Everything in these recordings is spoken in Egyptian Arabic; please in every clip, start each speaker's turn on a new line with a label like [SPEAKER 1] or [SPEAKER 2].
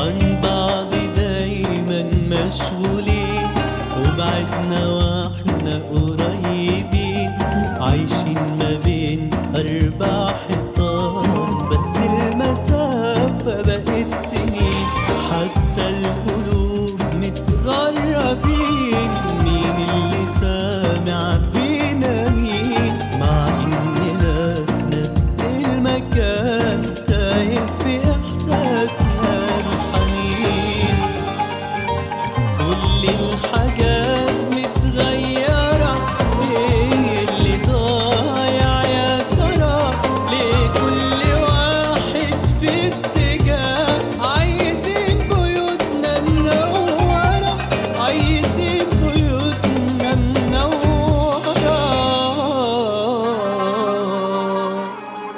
[SPEAKER 1] عن بعض دايما مشغولين وبعدنا واحنا قريبين عايشين ما بين أربع حيطان بس المسافة بقت سنين حتى القلوب متغربين مين اللي سامع فينا مين مع إننا في نفس المكان تايه في إحساسنا الحنين كل الحاجات متغيرة ايه اللي ضايع يا ترى ليه كل واحد في اتجاه عايزين بيوتنا منورة عايزين بيوتنا منورة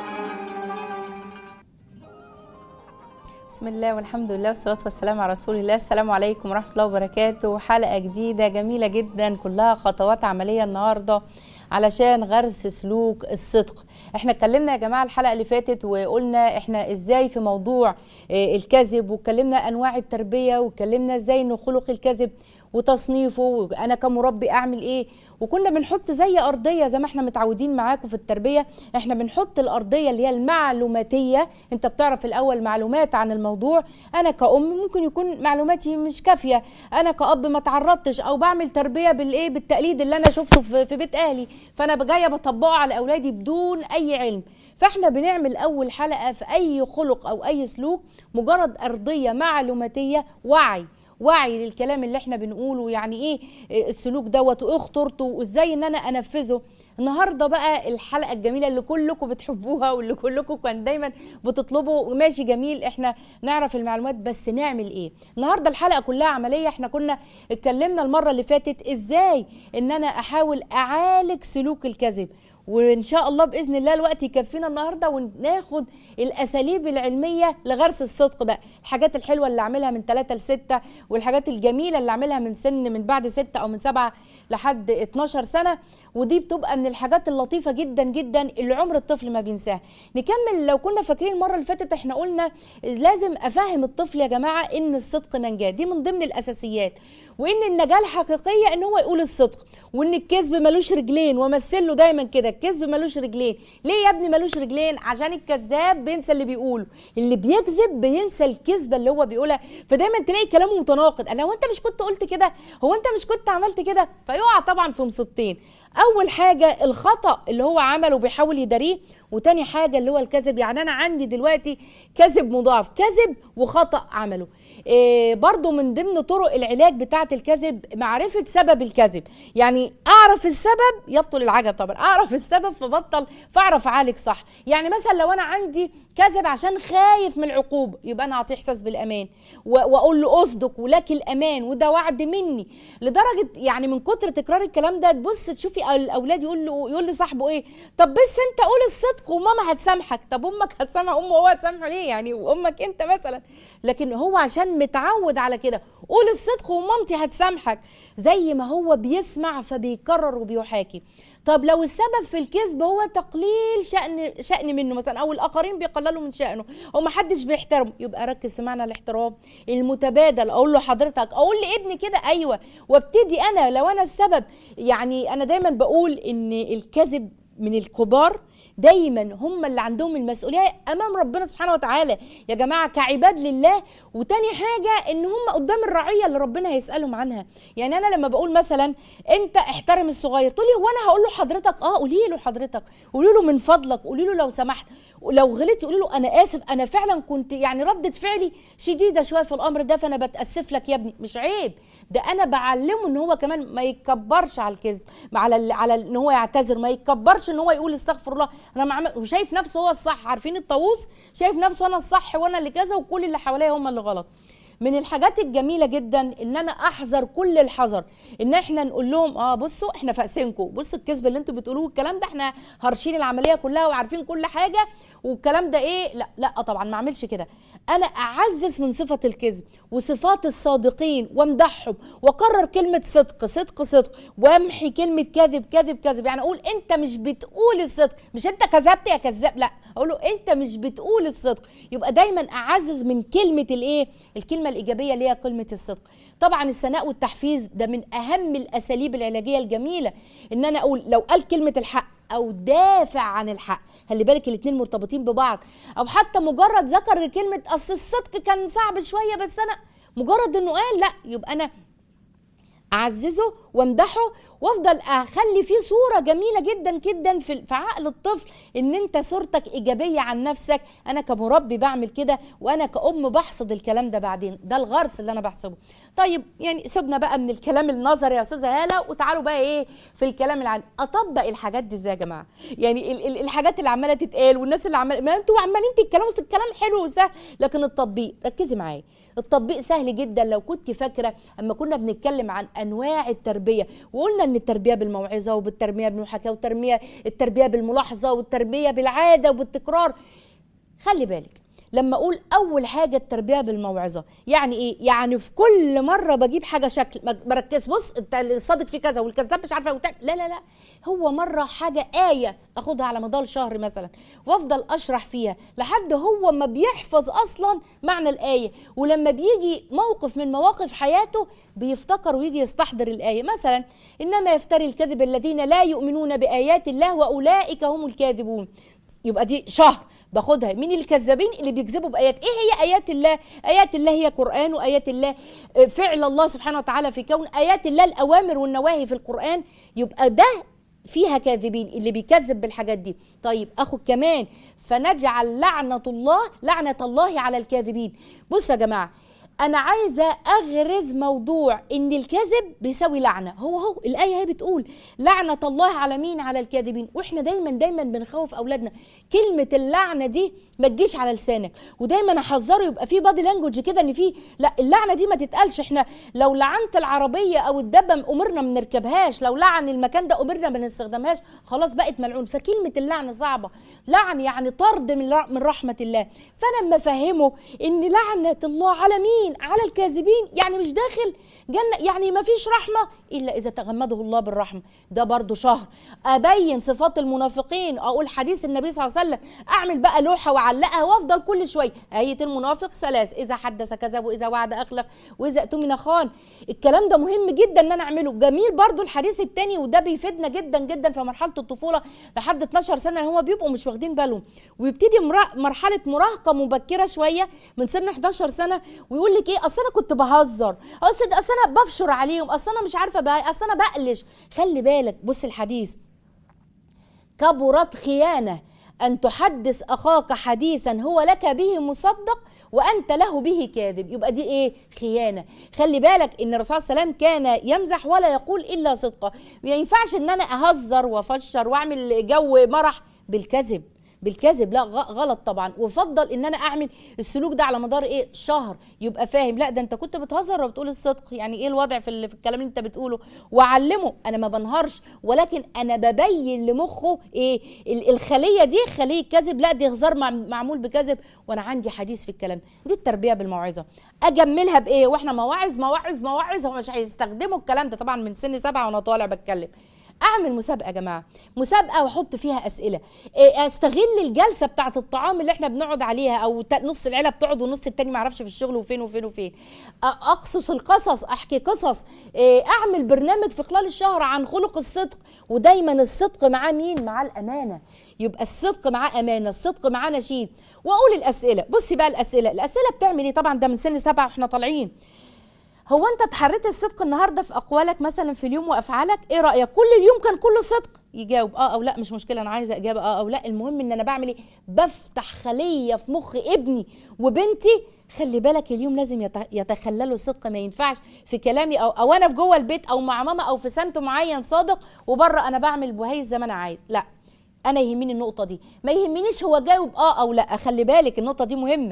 [SPEAKER 2] بسم الله والحمد لله والصلاة والسلام على رسول الله السلام عليكم ورحمة الله وبركاته حلقة جديدة جميلة جدا كلها خطوات عملية النهاردة علشان غرس سلوك الصدق احنا اتكلمنا يا جماعة الحلقة اللي فاتت وقلنا احنا ازاي في موضوع آه، الكذب واتكلمنا انواع التربية واتكلمنا ازاي انه خلق الكذب وتصنيفه وانا كمربي اعمل ايه وكنا بنحط زي ارضيه زي ما احنا متعودين معاكم في التربيه احنا بنحط الارضيه اللي هي المعلوماتيه انت بتعرف الاول معلومات عن الموضوع انا كأم ممكن يكون معلوماتي مش كافيه انا كأب ما تعرضتش او بعمل تربيه بالايه بالتقليد اللي انا شفته في في بيت اهلي فانا جايه بطبقه على اولادي بدون اي علم فاحنا بنعمل اول حلقه في اي خلق او اي سلوك مجرد ارضيه معلوماتيه وعي وعي للكلام اللي احنا بنقوله يعني ايه إيه السلوك دوت وايه خطورته وازاي ان انا انفذه النهارده بقى الحلقه الجميله اللي كلكم بتحبوها واللي كلكم كان دايما بتطلبوا ماشي جميل احنا نعرف المعلومات بس نعمل ايه النهارده الحلقه كلها عمليه احنا كنا اتكلمنا المره اللي فاتت ازاي ان انا احاول اعالج سلوك الكذب وان شاء الله باذن الله الوقت يكفينا النهارده وناخد الاساليب العلميه لغرس الصدق بقى الحاجات الحلوه اللي اعملها من 3 ل 6 والحاجات الجميله اللي اعملها من سن من بعد 6 او من 7 لحد 12 سنه ودي بتبقى من الحاجات اللطيفه جدا جدا اللي عمر الطفل ما بينساها نكمل لو كنا فاكرين المره اللي فاتت احنا قلنا لازم افهم الطفل يا جماعه ان الصدق منجاه دي من ضمن الاساسيات وان النجاه الحقيقيه ان هو يقول الصدق وان الكذب ملوش رجلين وامثل له دايما كده الكذب ملوش رجلين ليه يا ابني ملوش رجلين عشان الكذاب بينسى اللي بيقوله اللي بيكذب بينسى الكذبه اللي هو بيقولها فدايما تلاقي كلامه متناقض انا هو انت مش كنت قلت كده هو انت مش كنت عملت كده فيقع طبعا في مصيبتين اول حاجه الخطا اللي هو عمله وبيحاول يداريه وتاني حاجه اللي هو الكذب يعني انا عندي دلوقتي كذب مضاعف كذب وخطا عمله إيه برضو من ضمن طرق العلاج بتاعه الكذب معرفه سبب الكذب يعني اعرف السبب يبطل العجب طبعا اعرف السبب فبطل فاعرف اعالج صح يعني مثلا لو انا عندي كذب عشان خايف من العقوبه يبقى انا اعطيه احساس بالامان و- واقول له اصدق ولك الامان وده وعد مني لدرجه يعني من كتر تكرار الكلام ده تبص تشوفي الاولاد يقول له يقول لصاحبه ايه طب بس انت قول الصدق وماما هتسامحك طب امك هتسامح امه وهو هتسامحه ليه يعني وامك انت مثلا لكن هو عشان متعود على كده قول الصدق ومامتي هتسامحك زي ما هو بيسمع فبيكرر وبيحاكي طب لو السبب في الكذب هو تقليل شأن شأن منه مثلا او الاخرين بيقللوا من شأنه او ما حدش بيحترمه يبقى ركز في معنى الاحترام المتبادل اقول له حضرتك اقول لابني كده ايوه وابتدي انا لو انا السبب يعني انا دايما بقول ان الكذب من الكبار دايما هم اللي عندهم المسؤوليه امام ربنا سبحانه وتعالى يا جماعه كعباد لله وتاني حاجه ان هم قدام الرعيه اللي ربنا هيسالهم عنها يعني انا لما بقول مثلا انت احترم الصغير تقولي هو انا هقول له حضرتك اه قولي له حضرتك قولي له من فضلك قولي له لو سمحت لو غلطت قولي له انا اسف انا فعلا كنت يعني رده فعلي شديده شويه في الامر ده فانا بتاسف لك يا ابني مش عيب ده انا بعلمه ان هو كمان ما يتكبرش على الكذب على ال- على ان هو يعتذر ما يتكبرش ان هو يقول استغفر الله انا ما عمل وشايف نفسه هو الصح عارفين الطاووس شايف نفسه انا الصح وانا اللي كذا وكل اللي حواليا هم اللي غلط من الحاجات الجميله جدا ان انا احذر كل الحذر ان احنا نقول لهم اه بصوا احنا فاقسينكم بصوا الكذب اللي انتوا بتقولوه الكلام ده احنا هارشين العمليه كلها وعارفين كل حاجه والكلام ده ايه لا لا طبعا ما اعملش كده انا اعزز من صفه الكذب وصفات الصادقين وامدحهم واكرر كلمه صدق صدق صدق وامحي كلمه كذب كذب كذب يعني اقول انت مش بتقول الصدق مش انت كذبت يا كذاب لا اقول له انت مش بتقول الصدق يبقى دايما اعزز من كلمه الايه الكلمه الايجابيه اللي هي كلمه الصدق طبعا الثناء والتحفيز ده من اهم الاساليب العلاجيه الجميله ان انا اقول لو قال كلمه الحق او دافع عن الحق خلي بالك الاتنين مرتبطين ببعض او حتى مجرد ذكر كلمه اصل الصدق كان صعب شويه بس انا مجرد انه قال لا يبقى انا اعززه وامدحه وافضل اخلي فيه صوره جميله جدا جدا في في عقل الطفل ان انت صورتك ايجابيه عن نفسك انا كمربي بعمل كده وانا كأم بحصد الكلام ده بعدين ده الغرس اللي انا بحسبه طيب يعني سيبنا بقى من الكلام النظري يا استاذه هاله وتعالوا بقى ايه في الكلام العام اطبق الحاجات دي ازاي يا جماعه يعني ال- ال- الحاجات اللي عماله تتقال والناس اللي عماله ما انتوا عمالين تتكلموا بس الكلام حلو وسهل لكن التطبيق ركزي معايا التطبيق سهل جدا لو كنت فاكره اما كنا بنتكلم عن انواع التربيه وقلنا ان التربيه بالموعظه وبالتربيه بالمحاكاه والتربيه التربيه بالملاحظه والتربيه بالعاده وبالتكرار خلي بالك لما اقول اول حاجه التربيه بالموعظه يعني ايه يعني في كل مره بجيب حاجه شكل ما بركز بص انت الصادق في كذا والكذاب مش عارفه وتعمل لا لا لا هو مره حاجه ايه اخدها على مدار شهر مثلا وافضل اشرح فيها لحد هو ما بيحفظ اصلا معنى الايه ولما بيجي موقف من مواقف حياته بيفتكر ويجي يستحضر الايه مثلا انما يفتري الكذب الذين لا يؤمنون بايات الله واولئك هم الكاذبون يبقى دي شهر باخدها من الكذابين اللي بيكذبوا بايات ايه هي ايات الله ايات الله هي قران وايات الله آه، فعل الله سبحانه وتعالى في كون ايات الله الاوامر والنواهي في القران يبقى ده فيها كاذبين اللي بيكذب بالحاجات دي طيب اخد كمان فنجعل لعنه الله لعنه الله على الكاذبين بصوا يا جماعه انا عايزه اغرز موضوع ان الكذب بيساوي لعنه هو هو الايه هي بتقول لعنه الله على مين على الكاذبين واحنا دايما دايما بنخوف اولادنا كلمه اللعنه دي ما تجيش على لسانك ودايما احذره يبقى في بادي لانجوج كده ان في لا اللعنه دي ما تتقالش احنا لو لعنت العربيه او الدبه امرنا ما نركبهاش لو لعن المكان ده امرنا ما نستخدمهاش خلاص بقت ملعون فكلمه اللعنه صعبه لعن يعني طرد من من رحمه الله فانا اما افهمه ان لعنه الله على مين على الكاذبين يعني مش داخل جنه يعني ما فيش رحمه الا اذا تغمده الله بالرحمه ده برضو شهر ابين صفات المنافقين اقول حديث النبي صلى الله عليه وسلم اعمل بقى لوحه واعلقها وافضل كل شويه ايه المنافق ثلاث اذا حدث كذب واذا وعد اخلف واذا اؤتمن خان الكلام ده مهم جدا ان انا اعمله جميل برضو الحديث التاني وده بيفيدنا جدا جدا في مرحله الطفوله لحد 12 سنه هو بيبقوا مش واخدين بالهم ويبتدي مرا- مرحله مراهقه مبكره شويه من سن 11 سنه ويقول لك ايه اصل انا كنت بهزر اصل اصل انا بفشر عليهم اصل انا مش عارفه بقى اصل انا بقلش خلي بالك بص الحديث كبرت خيانه ان تحدث اخاك حديثا هو لك به مصدق وانت له به كاذب يبقى دي ايه خيانه خلي بالك ان الرسول صلى الله عليه وسلم كان يمزح ولا يقول الا صدقا ما ينفعش ان انا اهزر وافشر واعمل جو مرح بالكذب بالكذب لا غ- غلط طبعا وفضل ان انا اعمل السلوك ده على مدار ايه شهر يبقى فاهم لا ده انت كنت بتهزر ولا بتقول الصدق يعني ايه الوضع في, ال- في الكلام اللي انت بتقوله واعلمه انا ما بنهارش ولكن انا ببين لمخه ايه ال- الخليه دي خليه كذب لا دي هزار مع- معمول بكذب وانا عندي حديث في الكلام دي التربيه بالموعظه اجملها بايه واحنا مواعظ مواعظ مواعظ هو مش هيستخدموا الكلام ده طبعا من سن سبعه وانا طالع بتكلم اعمل مسابقه يا جماعه مسابقه واحط فيها اسئله إيه، استغل الجلسه بتاعه الطعام اللي احنا بنقعد عليها او تا- نص العيله بتقعد والنص التاني ما اعرفش في الشغل وفين وفين وفين أ- اقصص القصص احكي قصص إيه، اعمل برنامج في خلال الشهر عن خلق الصدق ودايما الصدق معاه مين معاه الامانه يبقى الصدق معاه امانه الصدق معاه نشيد واقول الاسئله بصي بقى الاسئله الاسئله بتعمل ايه طبعا ده من سن سبعه واحنا طالعين هو انت اتحريت الصدق النهارده في اقوالك مثلا في اليوم وافعالك ايه رايك كل اليوم كان كله صدق يجاوب اه او لا مش مشكله انا عايزه اجابه اه او لا المهم ان انا بعمل ايه بفتح خليه في مخ ابني وبنتي خلي بالك اليوم لازم يت- يتخللوا الصدق ما ينفعش في كلامي او او انا في جوه البيت او مع ماما او في سمت معين صادق وبره انا بعمل بهيز زي ما انا عايز لا انا يهمني النقطه دي ما يهمنيش هو جاوب اه او لا خلي بالك النقطه دي مهمه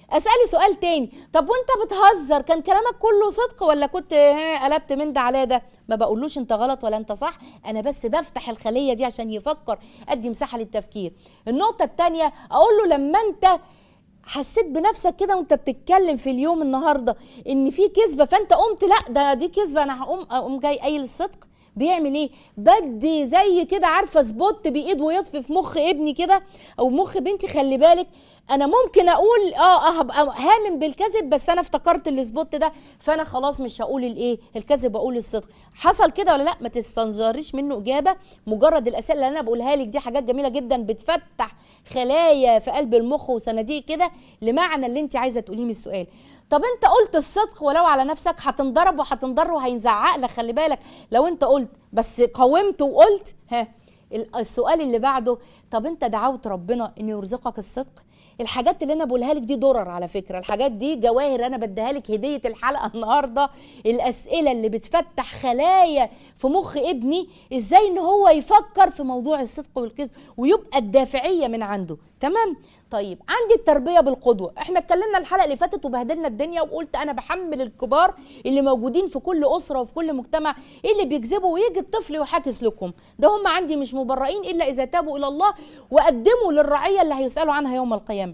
[SPEAKER 2] اسالي سؤال تاني طب وانت بتهزر كان كلامك كله صدق ولا كنت ها قلبت من ده على ده ما بقولوش انت غلط ولا انت صح انا بس بفتح الخليه دي عشان يفكر ادي مساحه للتفكير النقطه التانيه اقول له لما انت حسيت بنفسك كده وانت بتتكلم في اليوم النهارده ان في كذبه فانت قمت لا ده دي كذبه انا هقوم اقوم جاي قايل الصدق بيعمل ايه بدي زي كده عارفه سبوت بايد ويطفي في مخ ابني كده او مخ بنتي خلي بالك انا ممكن اقول اه اه هبقى هامن بالكذب بس انا افتكرت السبوت ده فانا خلاص مش هقول الايه الكذب واقول الصدق حصل كده ولا لا ما تستنظريش منه اجابه مجرد الاسئله اللي انا بقولها لك دي حاجات جميله جدا بتفتح خلايا في قلب المخ وصناديق كده لمعنى اللي انت عايزه تقوليه من السؤال طب انت قلت الصدق ولو على نفسك هتنضرب وهتنضر وهينزعق لك خلي بالك لو انت قلت بس قاومت وقلت ها ال- السؤال اللي بعده طب انت دعوت ربنا انه يرزقك الصدق الحاجات اللي انا بقولها لك دي درر على فكره الحاجات دي جواهر انا بديها لك هديه الحلقه النهارده الاسئله اللي بتفتح خلايا في مخ ابني ازاي ان هو يفكر في موضوع الصدق والكذب ويبقى الدافعيه من عنده تمام طيب عندي التربيه بالقدوه احنا اتكلمنا الحلقه اللي فاتت وبهدلنا الدنيا وقلت انا بحمل الكبار اللي موجودين في كل اسره وفي كل مجتمع اللي بيكذبوا ويجي الطفل يحاكي سلوكهم ده هم عندي مش مبرئين الا اذا تابوا الى الله وقدموا للرعيه اللي هيسالوا عنها يوم القيامه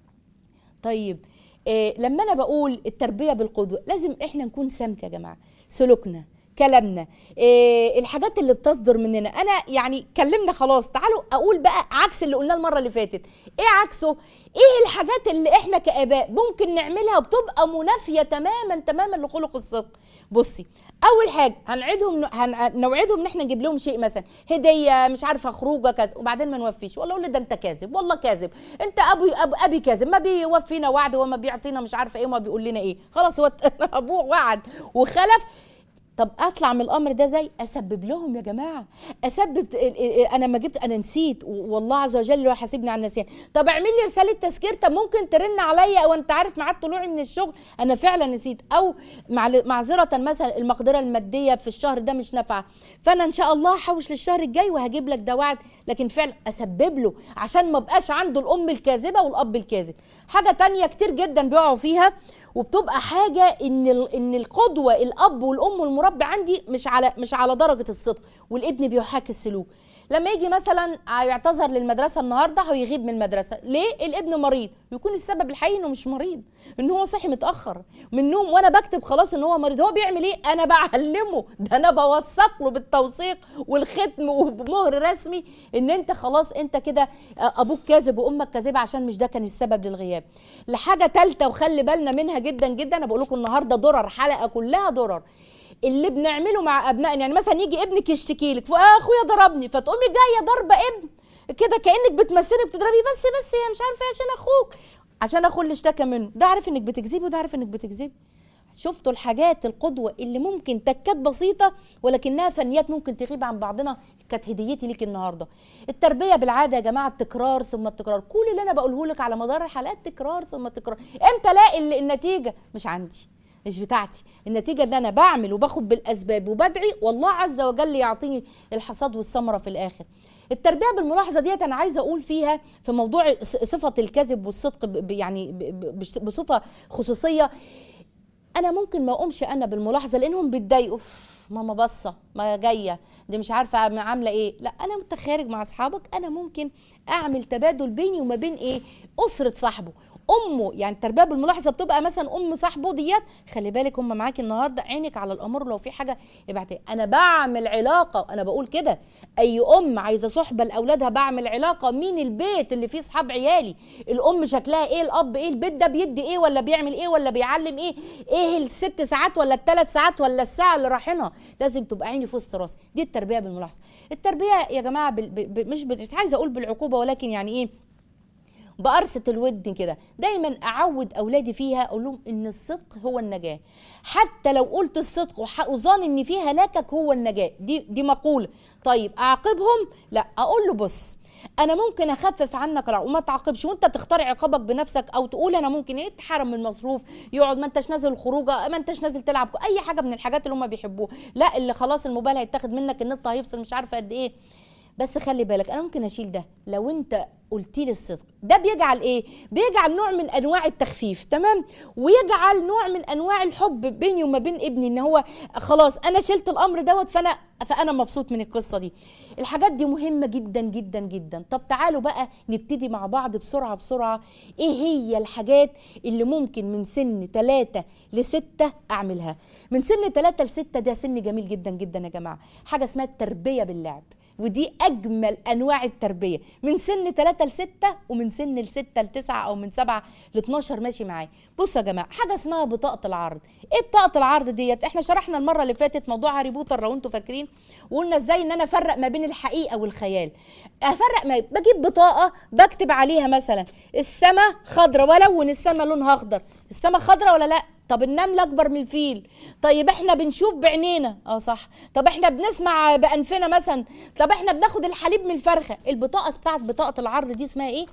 [SPEAKER 2] طيب إيه لما انا بقول التربيه بالقدوه لازم احنا نكون سمت يا جماعه سلوكنا كلامنا إيه الحاجات اللي بتصدر مننا انا يعني كلمنا خلاص تعالوا اقول بقى عكس اللي قلناه المره اللي فاتت ايه عكسه ايه الحاجات اللي احنا كاباء ممكن نعملها بتبقى منافيه تماما تماما لخلق الصدق بصي اول حاجه هنعيدهم هن... نوعدهم ان احنا نجيب لهم شيء مثلا هديه مش عارفه خروجه كذا وبعدين ما نوفيش والله اقول له ده انت كاذب والله كاذب انت ابي أب... ابي كاذب ما بيوفينا وعد وما بيعطينا مش عارفه ايه وما بيقول لنا ايه خلاص هو ابوه وعد وخلف طب اطلع من الامر ده زي اسبب لهم يا جماعه اسبب انا ما جبت انا نسيت والله عز وجل هو حاسبني على النسيان طب اعمل لي رساله تذكير طب ممكن ترن عليا وانت عارف ميعاد طلوعي من الشغل انا فعلا نسيت او معذره مثلا المقدره الماديه في الشهر ده مش نافعه فانا ان شاء الله هحوش للشهر الجاي وهجيب لك ده وعد لكن فعلا اسبب له عشان ما بقاش عنده الام الكاذبه والاب الكاذب حاجه تانية كتير جدا بيقعوا فيها وبتبقى حاجه ان ان القدوه الاب والام والمربي عندي مش على مش على درجه الصدق والابن بيحاكي السلوك لما يجي مثلا يعتذر للمدرسه النهارده ويغيب من المدرسه ليه الابن مريض يكون السبب الحقيقي انه مش مريض ان هو صحي متاخر من النوم وانا بكتب خلاص ان هو مريض هو بيعمل ايه انا بعلمه ده انا بوثق له بالتوثيق والختم وبمهر رسمي ان انت خلاص انت كده ابوك كاذب وامك كاذبه عشان مش ده كان السبب للغياب لحاجه ثالثه وخلي بالنا منها جدا جدا انا بقول لكم النهارده درر حلقه كلها درر اللي بنعمله مع ابنائنا يعني مثلا يجي ابنك يشتكي لك اخويا ضربني فتقومي جايه ضربه ابن كده كانك بتمثلي بتضربي بس بس هي مش عارفه عشان اخوك عشان اخو اللي اشتكى منه ده عارف انك بتكذبي وده عارف انك بتكذبي شفتوا الحاجات القدوة اللي ممكن تكات بسيطة ولكنها فنيات ممكن تغيب عن بعضنا كانت هديتي ليك النهاردة التربية بالعادة يا جماعة التكرار ثم التكرار كل اللي أنا بقوله لك على مدار الحلقات تكرار ثم تكرار امتى الاقي النتيجة مش عندي مش بتاعتي النتيجة اللي أنا بعمل وباخد بالأسباب وبدعي والله عز وجل يعطيني الحصاد والثمرة في الآخر التربية بالملاحظة ديت أنا عايزة أقول فيها في موضوع صفة الكذب والصدق يعني بصفة خصوصية أنا ممكن ما أقومش أنا بالملاحظة لأنهم بيتضايقوا ماما بصة ما جاية دي مش عارفة عاملة إيه لا أنا وأنت خارج مع أصحابك أنا ممكن أعمل تبادل بيني وما بين إيه أسرة صاحبه امه يعني التربيه بالملاحظه بتبقى مثلا ام صاحبه ديت خلي بالك هم معاكي النهارده عينك على الامر لو في حاجه ابعتها انا بعمل علاقه انا بقول كده اي ام عايزه صحبه لاولادها بعمل علاقه مين البيت اللي فيه اصحاب عيالي الام شكلها ايه الاب ايه البيت ده بيدي ايه ولا بيعمل ايه ولا بيعلم ايه ايه الست ساعات ولا الثلاث ساعات ولا الساعه اللي رايحينها لازم تبقى عيني في وسط راسي دي التربيه بالملاحظه التربيه يا جماعه بال... ب... مش مش عايزه اقول بالعقوبه ولكن يعني ايه بقرصة الودن كده دايما اعود اولادي فيها اقول لهم ان الصدق هو النجاه حتى لو قلت الصدق وظن ان فيه هلاكك هو النجاه دي دي مقوله طيب اعاقبهم لا اقول له بص انا ممكن اخفف عنك وما تعاقبش وانت تختار عقابك بنفسك او تقول انا ممكن ايه تحرم من المصروف يقعد ما انتش نازل خروجه ما انتش نازل تلعب اي حاجه من الحاجات اللي هم بيحبوها لا اللي خلاص الموبايل هيتاخد منك النت هيفصل مش عارفه قد ايه بس خلي بالك انا ممكن اشيل ده لو انت قلت لي الصدق ده بيجعل ايه بيجعل نوع من انواع التخفيف تمام ويجعل نوع من انواع الحب بيني وما بين ابني ان هو خلاص انا شلت الامر دوت فانا فانا مبسوط من القصه دي الحاجات دي مهمه جدا جدا جدا طب تعالوا بقى نبتدي مع بعض بسرعه بسرعه ايه هي الحاجات اللي ممكن من سن 3 ل 6 اعملها من سن 3 ل 6 ده سن جميل جدا جدا يا جماعه حاجه اسمها التربيه باللعب ودي اجمل انواع التربيه من سن 3 ل 6 ومن سن ل 6 ل 9 او من 7 ل 12 ماشي معايا بصوا يا جماعه حاجه اسمها بطاقه العرض ايه بطاقه العرض ديت احنا شرحنا المره اللي فاتت موضوع هاري بوتر لو انتوا فاكرين وقلنا ازاي ان انا افرق ما بين الحقيقه والخيال افرق ما بجيب بطاقه بكتب عليها مثلا السماء خضراء ولون السماء لونها اخضر السماء خضراء ولا لا طب النملة أكبر من الفيل طيب احنا بنشوف بعينينا اه صح طب احنا بنسمع بأنفنا مثلا طب احنا بناخد الحليب من الفرخة البطاقة بتاعت بطاقة العرض دي اسمها ايه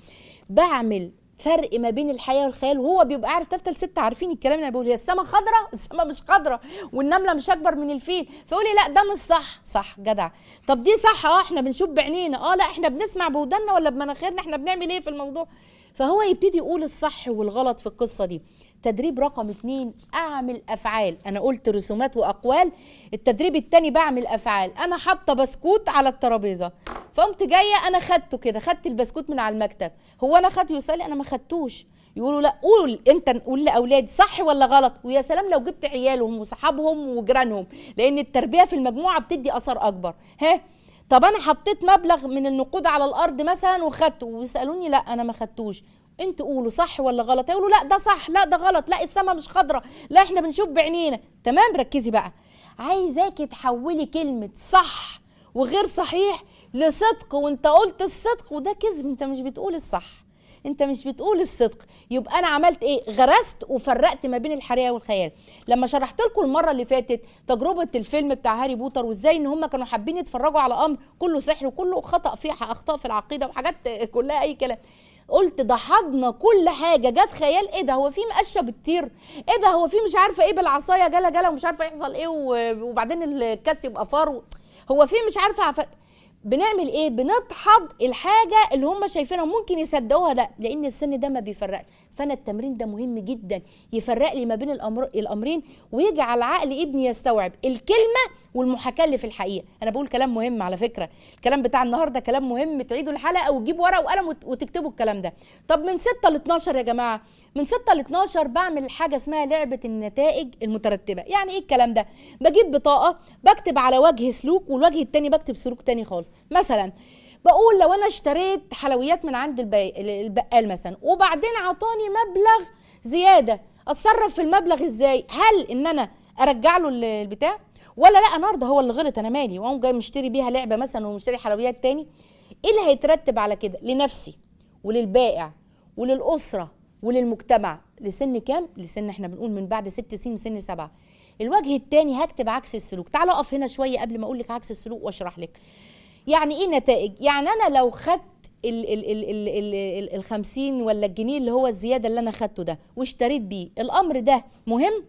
[SPEAKER 2] بعمل فرق ما بين الحياه والخيال وهو بيبقى عارف تالتة لستة عارفين الكلام اللي انا بقوله هي السما خضراء السما مش خضراء والنمله مش اكبر من الفيل فيقول لي لا ده مش صح صح جدع طب دي صح اه احنا بنشوف بعينينا اه لا احنا بنسمع بودنا ولا بمناخيرنا احنا بنعمل ايه في الموضوع فهو يبتدي يقول الصح والغلط في القصه دي تدريب رقم اتنين اعمل افعال انا قلت رسومات واقوال التدريب التاني بعمل افعال انا حاطه بسكوت على الترابيزه فقمت جايه انا خدته كده خدت البسكوت من على المكتب هو انا خدته يسالي انا ما خدتوش يقولوا لا قول انت قول لاولادي صح ولا غلط ويا سلام لو جبت عيالهم وصحابهم وجيرانهم لان التربيه في المجموعه بتدي اثر اكبر ها طب انا حطيت مبلغ من النقود على الارض مثلا وخدته ويسالوني لا انا ما خدتوش انتوا قولوا صح ولا غلط يقولوا لا ده صح لا ده غلط لا السما مش خضراء لا احنا بنشوف بعينينا تمام ركزي بقى عايزاكي تحولي كلمه صح وغير صحيح لصدق وانت قلت الصدق وده كذب انت مش بتقول الصح انت مش بتقول الصدق يبقى انا عملت ايه غرست وفرقت ما بين الحقيقه والخيال لما شرحت لكم المره اللي فاتت تجربه الفيلم بتاع هاري بوتر وازاي ان هم كانوا حابين يتفرجوا على امر كله سحر وكله خطا فيه اخطاء في العقيده وحاجات كلها اي كلام قلت ضحضنا كل حاجه جت خيال ايه ده هو في مقشه بتطير ايه ده هو في مش عارفه ايه بالعصايه جلا جلا ومش عارفه يحصل ايه وبعدين الكاس يبقى فار هو في مش عارفه عف... بنعمل ايه بنضحض الحاجه اللي هم شايفينها ممكن يصدقوها لا لان السن ده ما بيفرقش فانا التمرين ده مهم جدا يفرق لي ما بين الأمر... الامرين ويجعل عقل ابني يستوعب الكلمه والمحاكاه اللي في الحقيقه انا بقول كلام مهم على فكره الكلام بتاع النهارده كلام مهم تعيدوا الحلقه وتجيبوا ورقه وقلم وت... وتكتبوا الكلام ده طب من 6 ل 12 يا جماعه من 6 ل 12 بعمل حاجه اسمها لعبه النتائج المترتبه يعني ايه الكلام ده بجيب بطاقه بكتب على وجه سلوك والوجه التاني بكتب سلوك تاني خالص مثلا بقول لو انا اشتريت حلويات من عند البي... البقال مثلا وبعدين عطاني مبلغ زياده اتصرف في المبلغ ازاي هل ان انا ارجع له البتاع ولا لا النهارده هو اللي غلط انا مالي واقوم جاي مشتري بيها لعبه مثلا ومشتري حلويات تاني ايه اللي هيترتب على كده لنفسي وللبائع وللاسره وللمجتمع لسن كام لسن احنا بنقول من بعد ست سنين سن سبعه الوجه التاني هكتب عكس السلوك تعالوا اقف هنا شويه قبل ما اقول لك عكس السلوك واشرح لك يعني ايه نتائج يعني انا لو خدت ال ال ال ال ال ال ال 50 ولا الجنيه اللي هو الزياده اللي انا خدته ده واشتريت بيه الامر ده مهم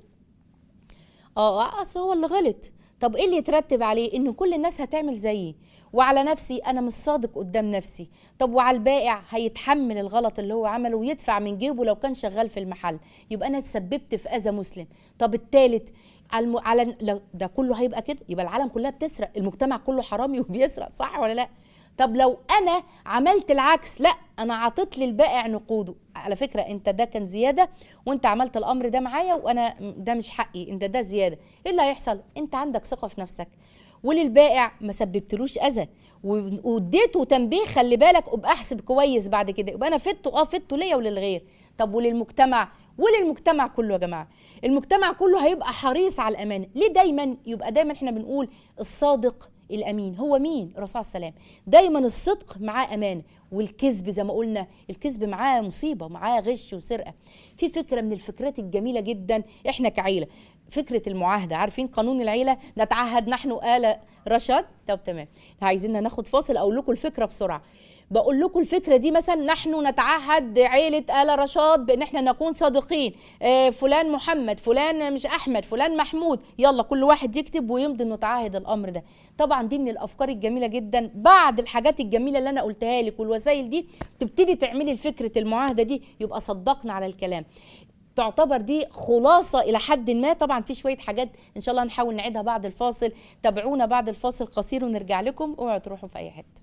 [SPEAKER 2] اه اصل هو اللي غلط طب ايه اللي يترتب عليه ان كل الناس هتعمل زيي وعلى نفسي انا مش صادق قدام نفسي طب وعلى البائع هيتحمل الغلط اللي هو عمله ويدفع من جيبه لو كان شغال في المحل يبقى انا اتسببت في اذى مسلم طب التالت على, الم... على لو ده كله هيبقى كده يبقى العالم كلها بتسرق المجتمع كله حرامي وبيسرق صح ولا لا طب لو انا عملت العكس لا انا عطيت للبائع نقوده على فكره انت ده كان زياده وانت عملت الامر ده معايا وانا ده مش حقي انت ده زياده ايه اللي هيحصل انت عندك ثقه في نفسك وللبائع ما سببتلوش اذى واديته تنبيه خلي بالك ابقى احسب كويس بعد كده يبقى انا فدته اه فدته ليا وللغير طب وللمجتمع وللمجتمع كله يا جماعه المجتمع كله هيبقى حريص على الامانه ليه دايما يبقى دايما احنا بنقول الصادق الامين هو مين الرسول عليه السلام دايما الصدق معاه امانه والكذب زي ما قلنا الكذب معاه مصيبه معاه غش وسرقه في فكره من الفكرات الجميله جدا احنا كعيله فكره المعاهده عارفين قانون العيله نتعهد نحن آل رشاد طب تمام عايزين ناخد فاصل اقول لكم الفكره بسرعه بقول لكم الفكره دي مثلا نحن نتعهد عيله ال رشاد بان احنا نكون صادقين آه، فلان محمد فلان مش احمد فلان محمود يلا كل واحد يكتب ويمضي انه تعاهد الامر ده طبعا دي من الافكار الجميله جدا بعد الحاجات الجميله اللي انا قلتها لك والوسائل دي تبتدي تعملي فكره المعاهده دي يبقى صدقنا على الكلام تعتبر دي خلاصة إلى حد ما طبعا في شوية حاجات إن شاء الله نحاول نعيدها بعد الفاصل تابعونا بعد الفاصل قصير ونرجع لكم اوعوا تروحوا في أي حتة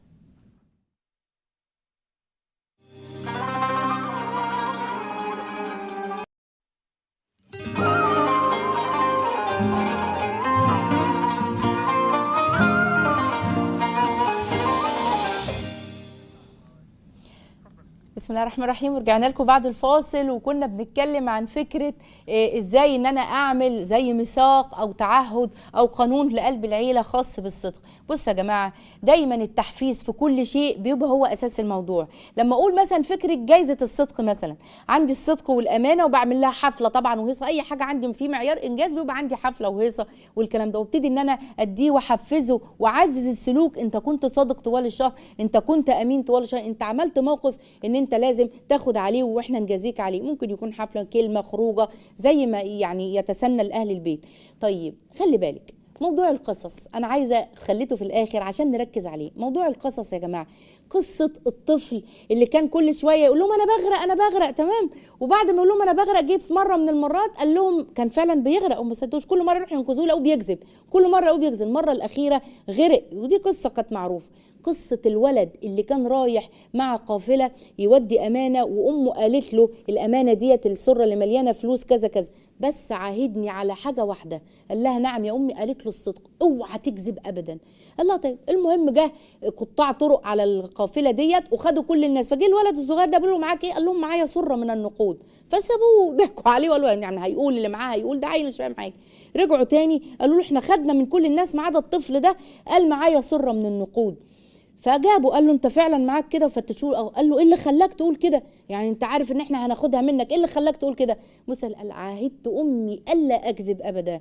[SPEAKER 2] بسم الله الرحمن الرحيم ورجعنا لكم بعد الفاصل وكنا بنتكلم عن فكره إيه ازاي ان انا اعمل زي ميثاق او تعهد او قانون لقلب العيله خاص بالصدق بصوا يا جماعه دايما التحفيز في كل شيء بيبقى هو اساس الموضوع لما اقول مثلا فكره جايزه الصدق مثلا عندي الصدق والامانه وبعمل لها حفله طبعا وهيصه اي حاجه عندي في معيار انجاز بيبقى عندي حفله وهيصه والكلام ده وابتدي ان انا اديه واحفزه واعزز السلوك انت كنت صادق طوال الشهر انت كنت امين طوال الشهر انت عملت موقف ان انت لازم تاخد عليه واحنا نجازيك عليه ممكن يكون حفله كلمه خروجه زي ما يعني يتسنى لاهل البيت طيب خلي بالك موضوع القصص انا عايزه خليته في الاخر عشان نركز عليه موضوع القصص يا جماعه قصه الطفل اللي كان كل شويه يقول لهم انا بغرق انا بغرق تمام وبعد ما يقول لهم انا بغرق جه في مره من المرات قال لهم كان فعلا بيغرق وما صدقوش كل مره يروحوا ينقذوه لقوه بيكذب كل مره لقوه بيكذب المره الاخيره غرق ودي قصه كانت معروفه قصة الولد اللي كان رايح مع قافلة يودي أمانة وأمه قالت له الأمانة ديت السرة اللي مليانة فلوس كذا كذا بس عاهدني على حاجة واحدة قال لها نعم يا أمي قالت له الصدق اوعى تكذب أبدا قال لها طيب المهم جه قطاع طرق على القافلة ديت وخدوا كل الناس فجه الولد الصغير ده بيقول له معاك ايه قال لهم معايا سرة من النقود فسابوه ضحكوا عليه وقالوا يعني هيقول اللي معاه هيقول ده عيل مش فاهم حاجة رجعوا تاني قالوا له احنا خدنا من كل الناس ما عدا الطفل ده قال معايا سرة من النقود فاجابه قال له انت فعلا معاك كده وفتشوه أو قال له ايه اللي خلاك تقول كده يعني انت عارف ان احنا هناخدها منك ايه اللي خلاك تقول كده موسى قال عاهدت امي الا اكذب ابدا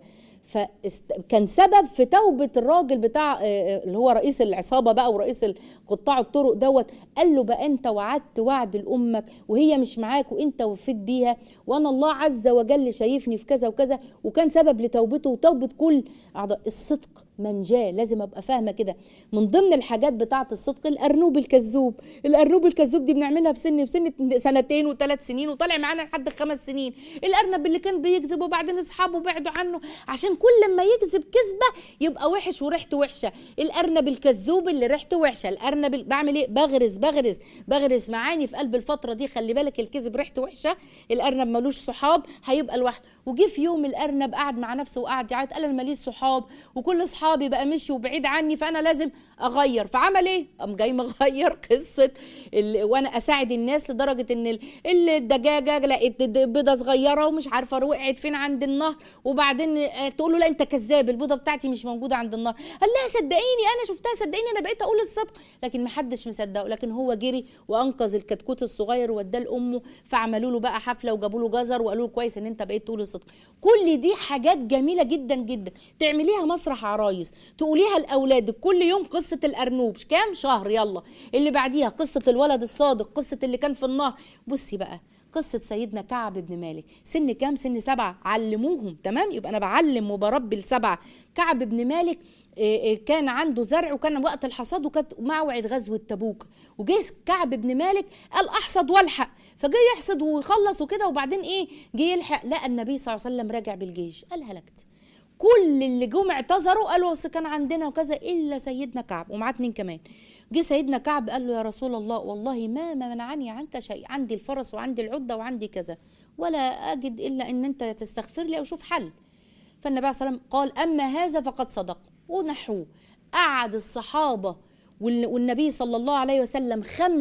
[SPEAKER 2] فكان سبب في توبه الراجل بتاع اللي هو رئيس العصابه بقى ورئيس قطاع الطرق دوت قال له بقى انت وعدت وعد لامك وهي مش معاك وانت وفيت بيها وانا الله عز وجل شايفني في كذا وكذا وكان سبب لتوبته وتوبه كل اعضاء الصدق منجاه لازم ابقى فاهمه كده من ضمن الحاجات بتاعه الصدق الارنوب الكذوب الارنوب الكذوب دي بنعملها في سن في سن سنتين وثلاث سنين وطالع معانا لحد خمس سنين الارنب اللي كان بيكذب وبعدين اصحابه بعدوا عنه عشان كل ما يكذب كذبه يبقى وحش وريحته وحشه الارنب الكذوب اللي ريحته وحشه الارنب ال- بعمل ايه بغرز بغرز بغرز معاني في قلب الفتره دي خلي بالك الكذب ريحته وحشه الارنب ملوش صحاب هيبقى لوحده وجه في يوم الارنب قعد مع نفسه وقعد يعيط قال انا ماليش صحاب وكل اصحابي بقى مشوا بعيد عني فانا لازم اغير فعمل ايه قام جاي مغير قصه ال... وانا اساعد الناس لدرجه ان ال- ال- الدجاجه لقيت د- بيضه صغيره ومش عارفه وقعت فين عند النهر وبعدين آه، تقول له لا انت كذاب البيضه بتاعتي مش موجوده عند النهر قال لها صدقيني انا شفتها صدقيني انا بقيت اقول الصدق لكن ما حدش مصدقه لكن هو جري وانقذ الكتكوت الصغير واداه لامه فعملوا له بقى حفله وجابوا له جزر وقالوا له كويس ان انت بقيت تقول الصدق كل دي حاجات جميله جدا جدا تعمليها مسرح عرايس تقوليها لاولادك كل يوم قصه الارنوب كام شهر يلا اللي بعديها قصه الولد الصادق قصه اللي كان في النهر بصي بقى قصة سيدنا كعب بن مالك سن كام سن سبعة علموهم تمام يبقى أنا بعلم وبربي السبعة كعب بن مالك إيه إيه كان عنده زرع وكان وقت الحصاد وكانت موعد غزوة تبوك وجه كعب بن مالك قال أحصد والحق فجه يحصد ويخلص وكده وبعدين إيه جه يلحق لقى النبي صلى الله عليه وسلم راجع بالجيش قال هلكت كل اللي جم اعتذروا قالوا أصل كان عندنا وكذا الا سيدنا كعب ومعاه اتنين كمان جه سيدنا كعب قال له يا رسول الله والله ما ما منعني عنك شيء عندي الفرس وعندي العده وعندي كذا ولا اجد الا ان انت تستغفر لي او شوف حل فالنبي عليه الصلاه والسلام قال اما هذا فقد صدق ونحوه قعد الصحابه وال- والنبي صلى الله عليه وسلم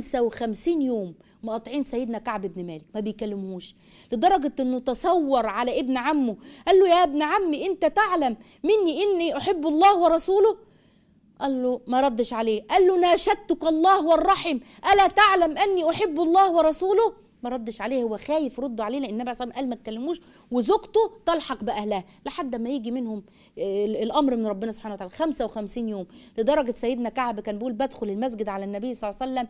[SPEAKER 2] 55 يوم مقاطعين سيدنا كعب بن مالك ما بيكلموش لدرجة انه تصور على ابن عمه قال له يا ابن عمي انت تعلم مني اني احب الله ورسوله قال له ما ردش عليه قال له ناشدتك الله والرحم ألا تعلم أني أحب الله ورسوله ما ردش عليه هو خايف ردوا عليه لان النبي صلى الله عليه وسلم قال ما تكلموش وزوجته تلحق باهلها لحد ما يجي منهم آه، الامر من ربنا سبحانه وتعالى 55 يوم لدرجه سيدنا كعب كان بيقول بدخل المسجد على النبي صلى الله عليه وسلم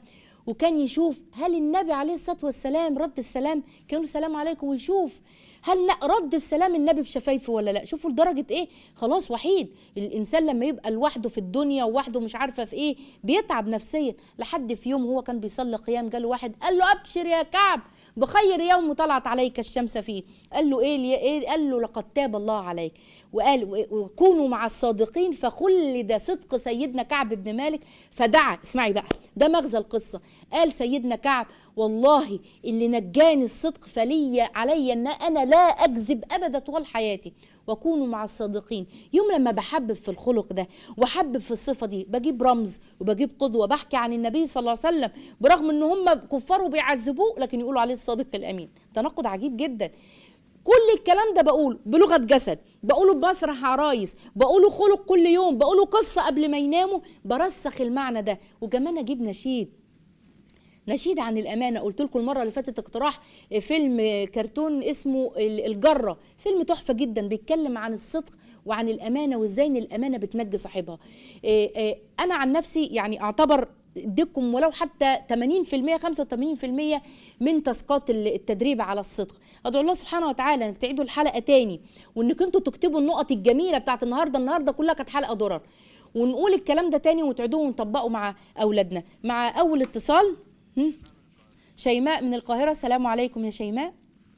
[SPEAKER 2] وكان يشوف هل النبي عليه الصلاه والسلام رد السلام كان يقول السلام عليكم ويشوف هل ن- رد السلام النبي بشفايفه ولا لا شوفوا لدرجه ايه خلاص وحيد الانسان لما يبقى لوحده في الدنيا ووحده مش عارفه في ايه بيتعب نفسيا لحد في يوم هو كان بيصلي قيام جاله واحد قال له ابشر يا كعب بخير يوم طلعت عليك الشمس فيه قال له ايه, ليه- إيه قال له لقد تاب الله عليك وقال و- وكونوا مع الصادقين فخلد صدق سيدنا كعب بن مالك فدعا اسمعي بقى ده مغزى القصة قال سيدنا كعب والله اللي نجاني الصدق فلي علي ان انا لا اكذب ابدا طول حياتي وكونوا مع الصادقين يوم لما بحبب في الخلق ده وحبب في الصفة دي بجيب رمز وبجيب قدوة بحكي عن النبي صلى الله عليه وسلم برغم ان هم كفار وبيعذبوه لكن يقولوا عليه الصادق الامين تناقض عجيب جدا كل الكلام ده بقوله بلغه جسد بقوله بمسرح عرايس بقوله خلق كل يوم بقوله قصه قبل ما يناموا برسخ المعنى ده وكمان اجيب نشيد نشيد عن الامانه قلت لكم المره اللي فاتت اقتراح فيلم كرتون اسمه الجره فيلم تحفه جدا بيتكلم عن الصدق وعن الامانه وازاي ان الامانه بتنجي صاحبها إيه إيه انا عن نفسي يعني اعتبر اديكم ولو حتى 80% 85% من تاسكات التدريب على الصدق ادعو الله سبحانه وتعالى انك تعيدوا الحلقه تاني وانك انتوا تكتبوا النقط الجميله بتاعت النهارده النهارده كلها كانت حلقه درر ونقول الكلام ده تاني وتعيدوه ونطبقه مع اولادنا مع اول اتصال هم؟ شيماء من القاهره السلام عليكم يا شيماء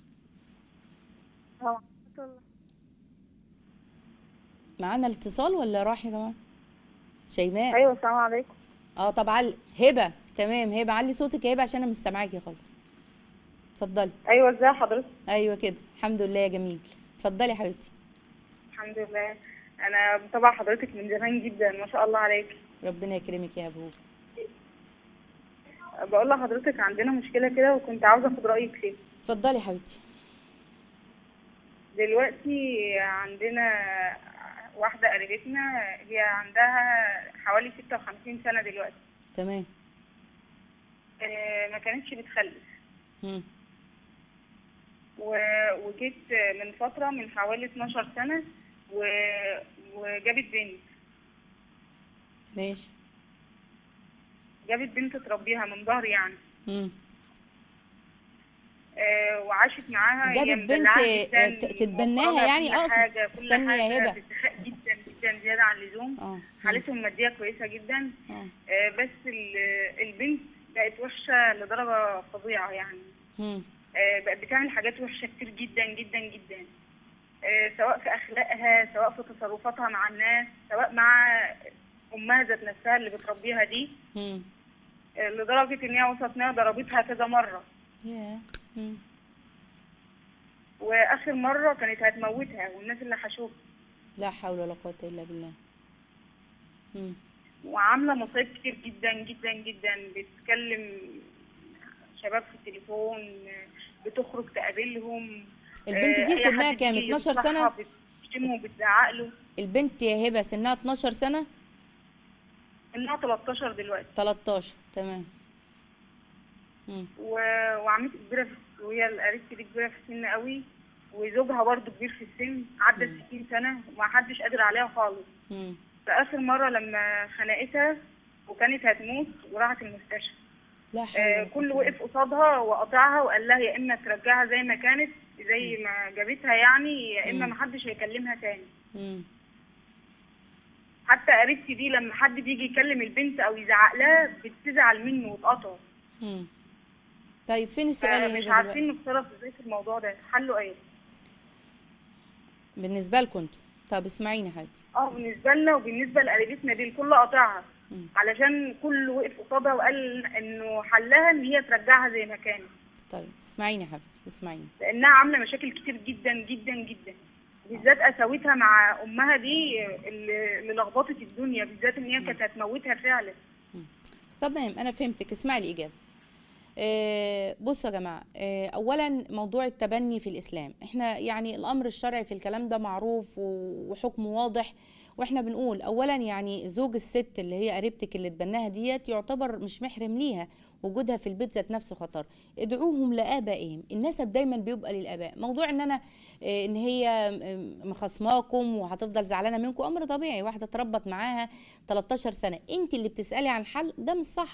[SPEAKER 3] اه الله
[SPEAKER 2] معانا الاتصال ولا راح يا جماعه شيماء
[SPEAKER 3] ايوه السلام عليكم
[SPEAKER 2] اه طب علي هبه تمام هبه علي صوتك يا هبه عشان انا مش سامعاكي خالص اتفضلي
[SPEAKER 3] ايوه ازي حضرتك
[SPEAKER 2] ايوه كده الحمد لله يا جميل اتفضلي يا حبيبتي
[SPEAKER 3] الحمد لله انا متابعه حضرتك من زمان جدا ما شاء الله عليك
[SPEAKER 2] ربنا يكرمك يا ابو
[SPEAKER 3] بقول لحضرتك عندنا مشكله كده وكنت عاوزه اخد رايك فيها
[SPEAKER 2] اتفضلي يا حبيبتي
[SPEAKER 3] دلوقتي عندنا واحده قريبتنا هي عندها حوالي 56 سنه دلوقتي
[SPEAKER 2] تمام
[SPEAKER 3] آه، ما كانتش بتخلف
[SPEAKER 2] مم.
[SPEAKER 3] و- وجيت من فتره من حوالي 12 سنه و... وجابت بنت
[SPEAKER 2] ماشي
[SPEAKER 3] جابت بنت تربيها من ظهر يعني
[SPEAKER 2] مم.
[SPEAKER 3] آه، وعاشت معاها
[SPEAKER 2] جابت
[SPEAKER 3] هي
[SPEAKER 2] بنت
[SPEAKER 3] مدلعة جداً،
[SPEAKER 2] آه، ت- تتبناها
[SPEAKER 3] موفرة
[SPEAKER 2] يعني
[SPEAKER 3] كل
[SPEAKER 2] أقصد.
[SPEAKER 3] حاجة كل
[SPEAKER 2] استني يا
[SPEAKER 3] حاجة
[SPEAKER 2] هبة.
[SPEAKER 3] بتخاء جدا جدا زيادة عن اللزوم
[SPEAKER 2] اه
[SPEAKER 3] حالتهم المادية كويسة جدا
[SPEAKER 2] اه
[SPEAKER 3] آه، بس ال- البنت بقت وحشة لدرجة فظيعة يعني
[SPEAKER 2] مم.
[SPEAKER 3] آه، بقت بتعمل حاجات وحشة كتير جدا جدا جدا آه، سواء في أخلاقها سواء في تصرفاتها مع الناس سواء مع أمها ذات نفسها اللي بتربيها دي
[SPEAKER 2] مم.
[SPEAKER 3] آه، لدرجة إن هي وصلت إنها ضربتها كذا مرة
[SPEAKER 2] ياه مم.
[SPEAKER 3] واخر مره كانت هتموتها والناس اللي حشوها
[SPEAKER 2] لا حول ولا قوه الا بالله مم.
[SPEAKER 3] وعامله مصايب كتير جدا جدا جدا بتكلم شباب في التليفون بتخرج تقابلهم
[SPEAKER 2] البنت
[SPEAKER 3] آه،
[SPEAKER 2] دي
[SPEAKER 3] أي
[SPEAKER 2] سنها
[SPEAKER 3] حد
[SPEAKER 2] كام
[SPEAKER 3] بيجي
[SPEAKER 2] 12
[SPEAKER 3] ينصحها
[SPEAKER 2] سنه
[SPEAKER 3] بتشتمه وبتزعق له
[SPEAKER 2] البنت يا هبه سنها 12 سنه
[SPEAKER 3] انها 13 دلوقتي
[SPEAKER 2] 13 تمام مم.
[SPEAKER 3] و... وعمتي كبيره في وهي قريبتي دي كبيره في السن قوي وزوجها برضه كبير في السن عدى ال 60 سنه وما حدش قادر عليها خالص
[SPEAKER 2] مم.
[SPEAKER 3] فاخر مره لما خنقتها وكانت هتموت وراحت المستشفى
[SPEAKER 2] لا حول
[SPEAKER 3] آه،
[SPEAKER 2] ولا
[SPEAKER 3] كل
[SPEAKER 2] قوة
[SPEAKER 3] وقف قصادها وقطعها وقال لها يا اما ترجعها زي ما كانت زي ما جابتها يعني يا اما
[SPEAKER 2] مم.
[SPEAKER 3] محدش هيكلمها تاني
[SPEAKER 2] مم.
[SPEAKER 3] حتى قريبتي دي لما حد بيجي يكلم البنت او يزعق لها بتزعل منه وتقطعه
[SPEAKER 2] مم. طيب فين السؤال يا
[SPEAKER 3] مش
[SPEAKER 2] هبه
[SPEAKER 3] عارفين
[SPEAKER 2] دلوقتي
[SPEAKER 3] نتصرف ازاي في الموضوع ده حله ايه
[SPEAKER 2] بالنسبه لكم انتوا طب اسمعيني يا حبيبتي
[SPEAKER 3] اه بالنسبه لنا وبالنسبه لقريبتنا دي الكل قاطعها
[SPEAKER 2] مم.
[SPEAKER 3] علشان كل وقف قصادها وقال انه حلها ان هي ترجعها زي ما كانت
[SPEAKER 2] طيب اسمعيني يا حبيبتي اسمعيني
[SPEAKER 3] لانها عامله مشاكل كتير جدا جدا جدا بالذات قساوتها مع امها دي اللي اللي لخبطت الدنيا بالذات ان هي كانت هتموتها فعلا
[SPEAKER 2] تمام انا فهمتك اسمعي الاجابه آه، بصوا يا جماعه آه، اولا موضوع التبني في الاسلام احنا يعني الامر الشرعي في الكلام ده معروف و- وحكمه واضح واحنا بنقول اولا يعني زوج الست اللي هي قريبتك اللي تبناها ديت يعتبر مش محرم ليها وجودها في البيت ذات نفسه خطر ادعوهم لابائهم النسب دايما بيبقى للاباء موضوع ان انا آه، ان هي آه، مخصماكم وهتفضل زعلانه منكم امر طبيعي واحده اتربت معاها 13 سنه انت اللي بتسالي عن حل ده مش صح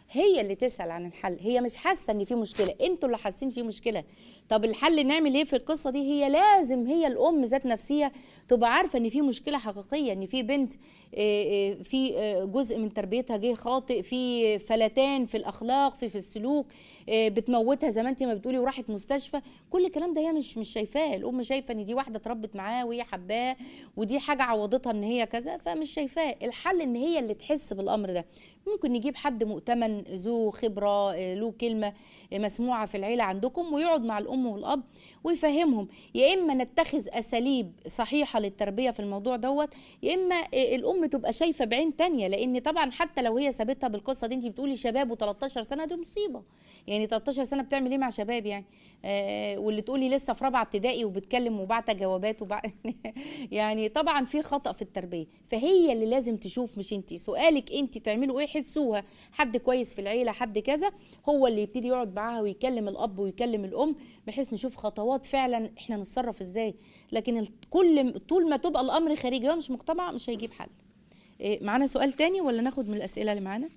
[SPEAKER 2] هي اللي تسال عن الحل هي مش حاسه ان في مشكله انتوا اللي حاسين في مشكله طب الحل نعمل ايه في القصه دي هي لازم هي الام ذات نفسها تبقى عارفه ان في مشكله حقيقيه ان في بنت آه، آه، في آه، جزء من تربيتها جه خاطئ في فلتان في الاخلاق في في السلوك آه، بتموتها زي ما انت ما بتقولي وراحت مستشفى كل الكلام ده هي مش مش شايفاه الام شايفه ان دي واحده اتربت معاه وهي حباه ودي حاجه عوضتها ان هي كذا فمش شايفاه الحل ان هي اللي تحس بالامر ده ممكن نجيب حد مؤتمن ذو خبره آه، له كلمه آه، مسموعه في العيله عندكم ويقعد مع الام والاب ويفهمهم يا اما نتخذ اساليب صحيحه للتربيه في الموضوع دوت يا اما آه، الام تبقى شايفه بعين تانية لان طبعا حتى لو هي سابتها بالقصه دي انت بتقولي شباب و13 سنه دي مصيبه يعني 13 سنه بتعمل ايه مع شباب يعني آه واللي تقولي لسه في رابعه ابتدائي وبتكلم وبعت جوابات وبع... يعني طبعا في خطا في التربيه فهي اللي لازم تشوف مش انت سؤالك انت تعملوا ايه حسوها حد كويس في العيله حد كذا هو اللي يبتدي يقعد معاها ويكلم الاب ويكلم الام بحيث نشوف خطوات فعلا احنا نتصرف ازاي لكن ال- كل طول ما تبقى الامر خارجي هو مش مقتنع مش هيجيب حل إيه معانا سؤال تاني ولا ناخد من الاسئله اللي معانا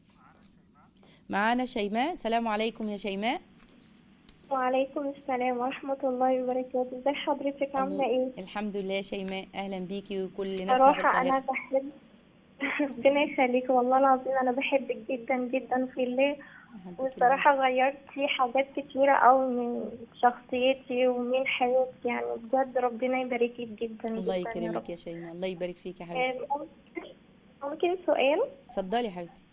[SPEAKER 2] معانا شيماء سلام عليكم يا شيماء
[SPEAKER 4] وعليكم السلام ورحمة الله وبركاته ازي حضرتك عاملة ايه؟
[SPEAKER 2] الحمد لله يا شيماء اهلا بيكي وكل ناس
[SPEAKER 4] صراحة أنا بحب ربنا يخليك والله العظيم أنا بحبك جدا جدا في الله والصراحة غيرتي حاجات كتيرة أوي من شخصيتي ومن حياتي يعني بجد ربنا يباركك جدا
[SPEAKER 2] الله
[SPEAKER 4] جدا يا رب.
[SPEAKER 2] يكرمك يا شيماء الله يبارك فيك يا حبيبتي
[SPEAKER 4] آه، ممكن- ممكن سؤال
[SPEAKER 2] اتفضلي يا حبيبتي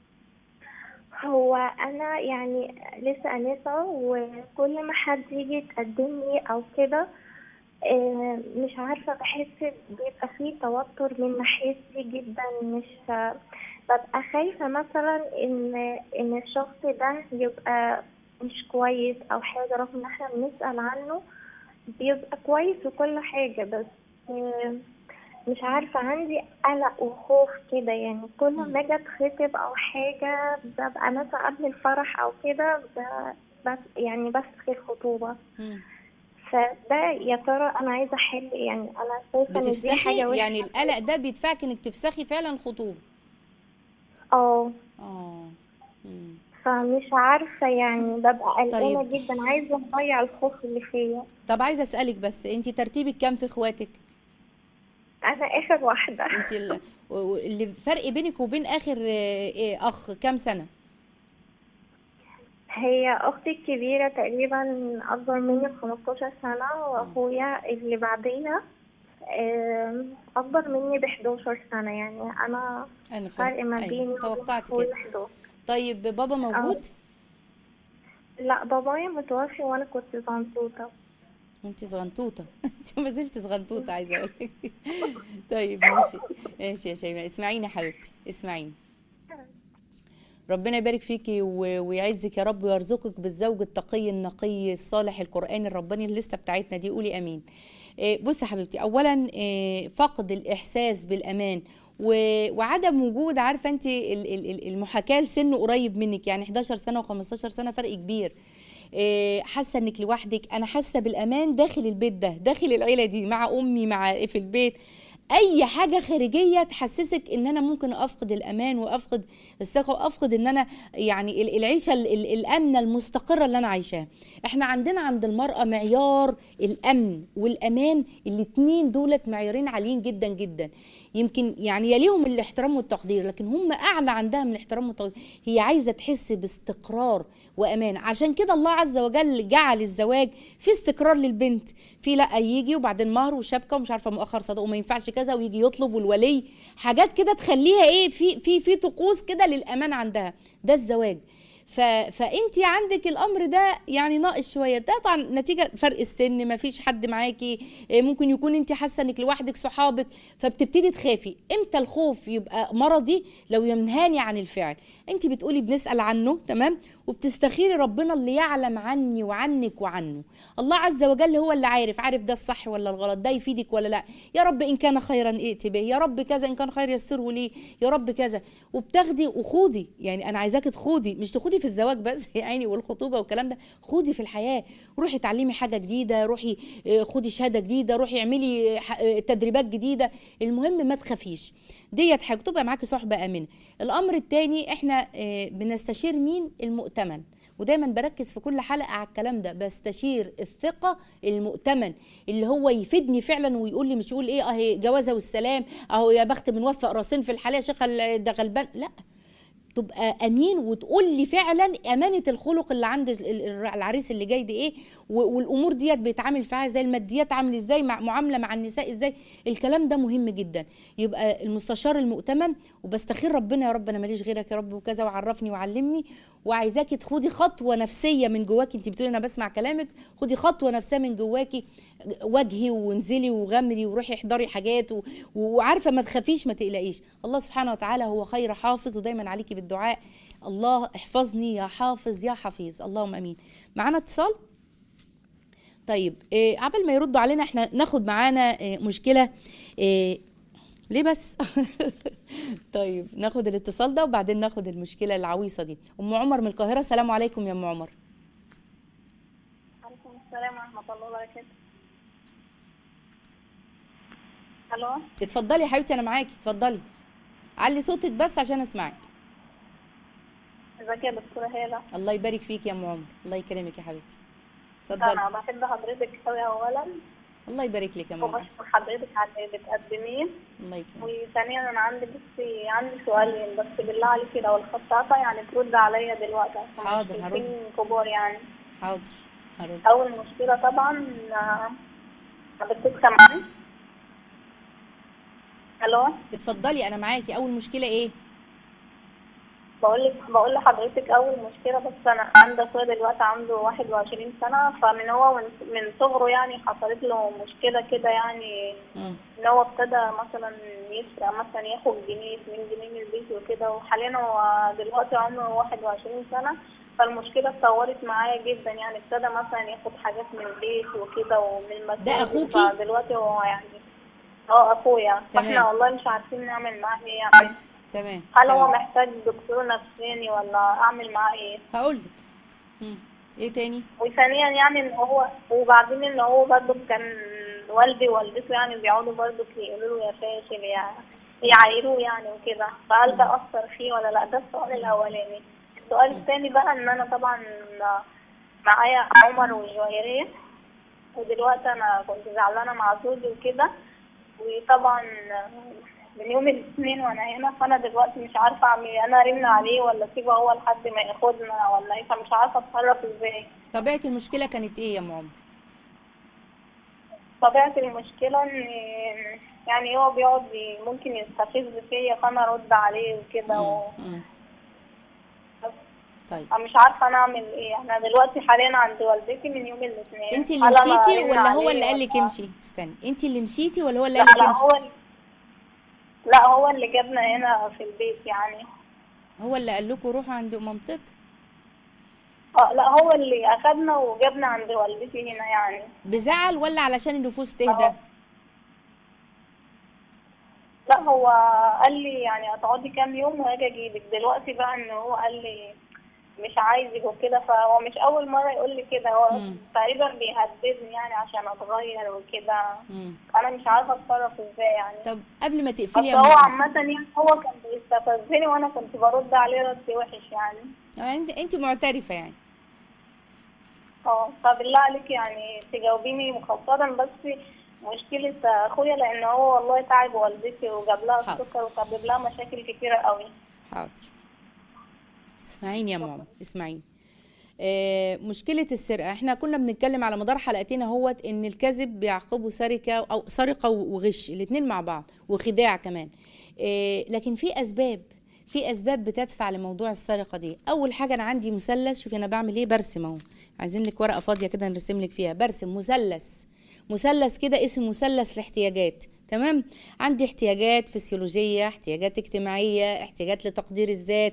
[SPEAKER 4] هو انا يعني لسه انسه وكل ما حد يجي يتقدم لي او كده آه، مش عارفه بحس بيبقى فيه توتر من ناحيتي جدا مش ببقى خايفه مثلا ان ان الشخص ده يبقى مش كويس او حاجه رغم ان احنا بنسال عنه بيبقى كويس وكل حاجه بس آه، مش عارفة عندي قلق وخوف كده يعني كل ما اجي اتخطب او حاجة ببقى مثلا قبل الفرح او كده ب- بس يعني بسخي الخطوبة
[SPEAKER 2] مم.
[SPEAKER 4] فده يا ترى انا عايزة احل يعني انا شايفة ان دي
[SPEAKER 2] بتفسخي
[SPEAKER 4] حاجة وحشة
[SPEAKER 2] يعني القلق ده بيدفعك انك تفسخي فعلا الخطوبه
[SPEAKER 4] اه
[SPEAKER 2] اه مم.
[SPEAKER 4] فمش عارفة يعني ببقى قلقانة
[SPEAKER 2] طيب.
[SPEAKER 4] جدا عايزة اضيع الخوف اللي فيا
[SPEAKER 2] طب عايزه اسالك بس انت ترتيبك كام في اخواتك
[SPEAKER 4] انا اخر واحدة
[SPEAKER 2] انت ال- و- و- اللي فرق بينك وبين اخر آه، إيه اخ كام سنه
[SPEAKER 4] هي اختي الكبيرة تقريبا اكبر مني ب 15 سنة واخويا اللي بعديها آم، اكبر مني ب 11 سنة يعني انا
[SPEAKER 2] انا
[SPEAKER 4] فرق ما
[SPEAKER 2] أيوة،
[SPEAKER 4] بيني وبين
[SPEAKER 2] توقعت
[SPEAKER 4] اخويا
[SPEAKER 2] كده
[SPEAKER 4] 11
[SPEAKER 2] طيب بابا موجود
[SPEAKER 4] لا بابايا متوفي وانا كنت زنطوطة
[SPEAKER 2] انت صغنطوطه انت ما زلت صغنطوطه عايزه اقول لك طيب ماشي ماشي يا شيماء اسمعيني يا حبيبتي اسمعيني ربنا يبارك فيكي و- ويعزك يا رب ويرزقك بالزوج التقي النقي الصالح القرآني الرباني الليسته بتاعتنا دي قولي امين إيه، بصي يا حبيبتي اولا إيه، فقد الاحساس بالامان و- وعدم وجود عارفه انت ال- ال- ال- المحاكاه لسن قريب منك يعني 11 سنه و15 سنه فرق كبير إيه، حاسه انك لوحدك انا حاسه بالامان داخل البيت ده داخل العيله دي مع امي مع في البيت اي حاجه خارجيه تحسسك ان انا ممكن افقد الامان وافقد الثقه وافقد ان انا يعني ال- العيشه ال- ال- الامنه المستقره اللي انا عايشاها احنا عندنا عند المراه معيار الامن والامان الاتنين دولت معيارين عاليين جدا جدا يمكن يعني يليهم الاحترام والتقدير لكن هم اعلى عندها من الاحترام والتقدير هي عايزه تحس باستقرار وامان عشان كده الله عز وجل جعل الزواج في استقرار للبنت في لا يجي وبعدين مهر وشبكه ومش عارفه مؤخر صدق وما ينفعش كذا ويجي يطلب والولي حاجات كده تخليها ايه في في في طقوس كده للامان عندها ده الزواج ف... فانت عندك الامر ده يعني ناقص شويه ده طبعا نتيجه فرق السن ما فيش حد معاكي إيه، ممكن يكون انت حاسه انك لوحدك صحابك فبتبتدي تخافي امتى الخوف يبقى مرضي لو ينهاني عن الفعل انت بتقولي بنسال عنه تمام وبتستخيري ربنا اللي يعلم عني وعنك وعنه الله عز وجل هو اللي عارف عارف ده الصح ولا الغلط ده يفيدك ولا لا يا رب ان كان خيرا ائت به يا رب كذا ان كان خير يسره لي يا رب كذا وبتاخدي وخوضي يعني انا عايزاكي تخوضي مش تخوضي في الزواج بس يعني والخطوبه والكلام ده خوضي في الحياه روحي اتعلمي حاجه جديده روحي آه، خدي شهاده جديده روحي اعملي ح- آه، تدريبات جديده المهم ما تخافيش ديت حاجه تبقى معاكي صحبه امنه الامر الثاني احنا آه، بنستشير مين المؤتمن ودايما بركز في كل حلقه على الكلام ده بستشير الثقه المؤتمن اللي هو يفيدني فعلا ويقول لي مش يقول ايه اهي جوازه والسلام اهو يا بخت بنوفق راسين في الحلقه شيخ ال- ده غلبان لا تبقى امين وتقول لي فعلا امانه الخلق اللي عند ال- ال- العريس اللي جاي دي ايه و- والامور ديت بيتعامل فيها زي الماديات عامل ازاي مع معامله مع النساء ازاي الكلام ده مهم جدا يبقى المستشار المؤتمن وبستخير ربنا يا رب انا ماليش غيرك يا رب وكذا وعرفني وعلمني وعايزاكي تخدي خطوه نفسيه من جواكي انت بتقولي انا بسمع كلامك خدي خطوه نفسيه من جواكي واجهي وانزلي وغامري وروحي احضري حاجات و... وعارفه ما تخافيش ما تقلقيش الله سبحانه وتعالى هو خير حافظ ودايما عليكي بالدعاء الله احفظني يا حافظ يا حفيظ اللهم امين معانا اتصال طيب إيه قبل ما يردوا علينا احنا ناخد معانا إيه مشكله إيه ليه بس طيب ناخد الاتصال ده وبعدين ناخد المشكله العويصه دي ام عمر من القاهره السلام عليكم يا ام عمر
[SPEAKER 5] عليكم السلام ورحمة الله وبركاته. ألو
[SPEAKER 2] اتفضلي يا حبيبتي انا معاكي اتفضلي علي صوتك بس عشان اسمعك
[SPEAKER 5] ازيك يا دكتورة هالة؟
[SPEAKER 2] الله يبارك فيك يا ام عمر الله يكرمك يا حبيبتي اتفضلي
[SPEAKER 5] أنا بحب حضرتك أوي أولا
[SPEAKER 2] الله يبارك لك يا ام عمر
[SPEAKER 5] وبشكر حضرتك على اللي بتقدميه
[SPEAKER 2] الله يكرمك
[SPEAKER 5] وثانيا أنا عندي بس عندي سؤالين بس بالله عليكي لو الخط قطع يعني ترد عليا دلوقتي عشان
[SPEAKER 2] حاضر،
[SPEAKER 5] مشكلتين
[SPEAKER 2] هرد.
[SPEAKER 5] كبار يعني.
[SPEAKER 2] حاضر هرد
[SPEAKER 5] أول مشكلة طبعا آه، حضرتك سامعاني؟ ألو
[SPEAKER 2] اتفضلي انا معاكي اول مشكله ايه
[SPEAKER 5] بقول لك بقول لحضرتك اول مشكله بس انا عندي اخويا دلوقتي عنده 21 سنه فمن هو من, من صغره يعني حصلت له مشكله كده يعني
[SPEAKER 2] مم.
[SPEAKER 5] ان هو ابتدى مثلا يسرق مثلا ياخد جنيه 2 جنيه من البيت وكده وحاليا هو دلوقتي عمره 21 سنه فالمشكله اتطورت معايا جدا يعني ابتدى مثلا ياخد حاجات من البيت وكده ومن المساجد
[SPEAKER 2] ده أخوكي؟
[SPEAKER 5] فدلوقتي هو يعني اه اخويا
[SPEAKER 2] تمام.
[SPEAKER 5] فاحنا والله مش عارفين نعمل معاه ايه يعني
[SPEAKER 2] تمام
[SPEAKER 5] هل هو
[SPEAKER 2] تمام.
[SPEAKER 5] محتاج دكتور نفساني ولا اعمل معاه ايه
[SPEAKER 2] هقول لك مم. ايه تاني
[SPEAKER 5] وثانيا يعني ان هو وبعدين ان هو برضه كان والدي ووالدته يعني بيقعدوا برضه يقولوا له يا فاشل يا يعايروه يعني وكده فهل ده اثر فيه ولا لا ده السؤال الاولاني السؤال الثاني بقى ان انا طبعا معايا عمر وجوهرية ودلوقتي انا كنت زعلانه مع زوجي وكده وطبعا من يوم الاثنين وانا هنا فانا دلوقتي مش عارفه اعمل ايه انا ارن عليه ولا اسيبه هو لحد ما ياخدنا ولا ايه فمش عارفه اتصرف ازاي
[SPEAKER 2] طبيعه المشكله كانت ايه يا ام عمر
[SPEAKER 5] طبيعه المشكله ان يعني هو بيقعد ي- ممكن يستفز فيا فانا ارد عليه وكده و...
[SPEAKER 2] مم. طيب
[SPEAKER 5] فمش عارفه انا اعمل ايه انا دلوقتي حاليا عند والدتي من يوم الاثنين
[SPEAKER 2] انت اللي
[SPEAKER 5] هل أنا
[SPEAKER 2] مشيتي
[SPEAKER 5] أرن
[SPEAKER 2] ولا هو
[SPEAKER 5] عليه
[SPEAKER 2] اللي قال لك
[SPEAKER 5] ولا-
[SPEAKER 2] امشي استني انت اللي مشيتي ولا هو اللي
[SPEAKER 5] لا
[SPEAKER 2] قال لك
[SPEAKER 5] لا
[SPEAKER 2] امشي
[SPEAKER 5] هو ال- لا هو اللي جابنا هنا في البيت يعني
[SPEAKER 2] هو اللي قال لكم روحوا عند مامتك
[SPEAKER 5] اه لا هو اللي اخدنا وجابنا عند والدتي هنا يعني
[SPEAKER 2] بزعل ولا علشان النفوس تهدى
[SPEAKER 5] اه. لا هو قال لي يعني هتقعدي كام يوم وهاجي اجيبك دلوقتي بقى ان هو قال لي مش عايزك وكده فهو مش اول مره يقول لي كده هو
[SPEAKER 2] مم.
[SPEAKER 5] تقريبا بيهددني يعني عشان اتغير وكده
[SPEAKER 2] مم.
[SPEAKER 5] انا مش عارفه اتصرف ازاي يعني
[SPEAKER 2] طب قبل ما تقفلي
[SPEAKER 5] بس
[SPEAKER 2] يا
[SPEAKER 5] هو
[SPEAKER 2] ام عمر
[SPEAKER 5] عامة يعني هو كان بيستفزني وانا كنت برد عليه رد وحش يعني
[SPEAKER 2] يعني انت انت معترفه يعني
[SPEAKER 5] اه فبالله عليك يعني تجاوبيني خاصة بس مشكلة اخويا لان هو والله تعب والدتي وجاب لها
[SPEAKER 2] حاضر.
[SPEAKER 5] السكر وسبب لها مشاكل كتيرة قوي
[SPEAKER 2] حاضر اسمعيني يا ماما اسمعيني آه، مشكلة السرقة احنا كنا بنتكلم على مدار حلقتين اهوت ان الكذب بيعقبه سرقة او سرقة وغش الاتنين مع بعض وخداع كمان آه، لكن في اسباب في اسباب بتدفع لموضوع السرقة دي اول حاجة انا عندي مثلث شوفي انا بعمل ايه برسم اهو عايزين لك ورقة فاضية كده نرسم لك فيها برسم مثلث مثلث كده اسم مثلث الاحتياجات تمام عندي احتياجات فسيولوجية احتياجات اجتماعية احتياجات لتقدير الذات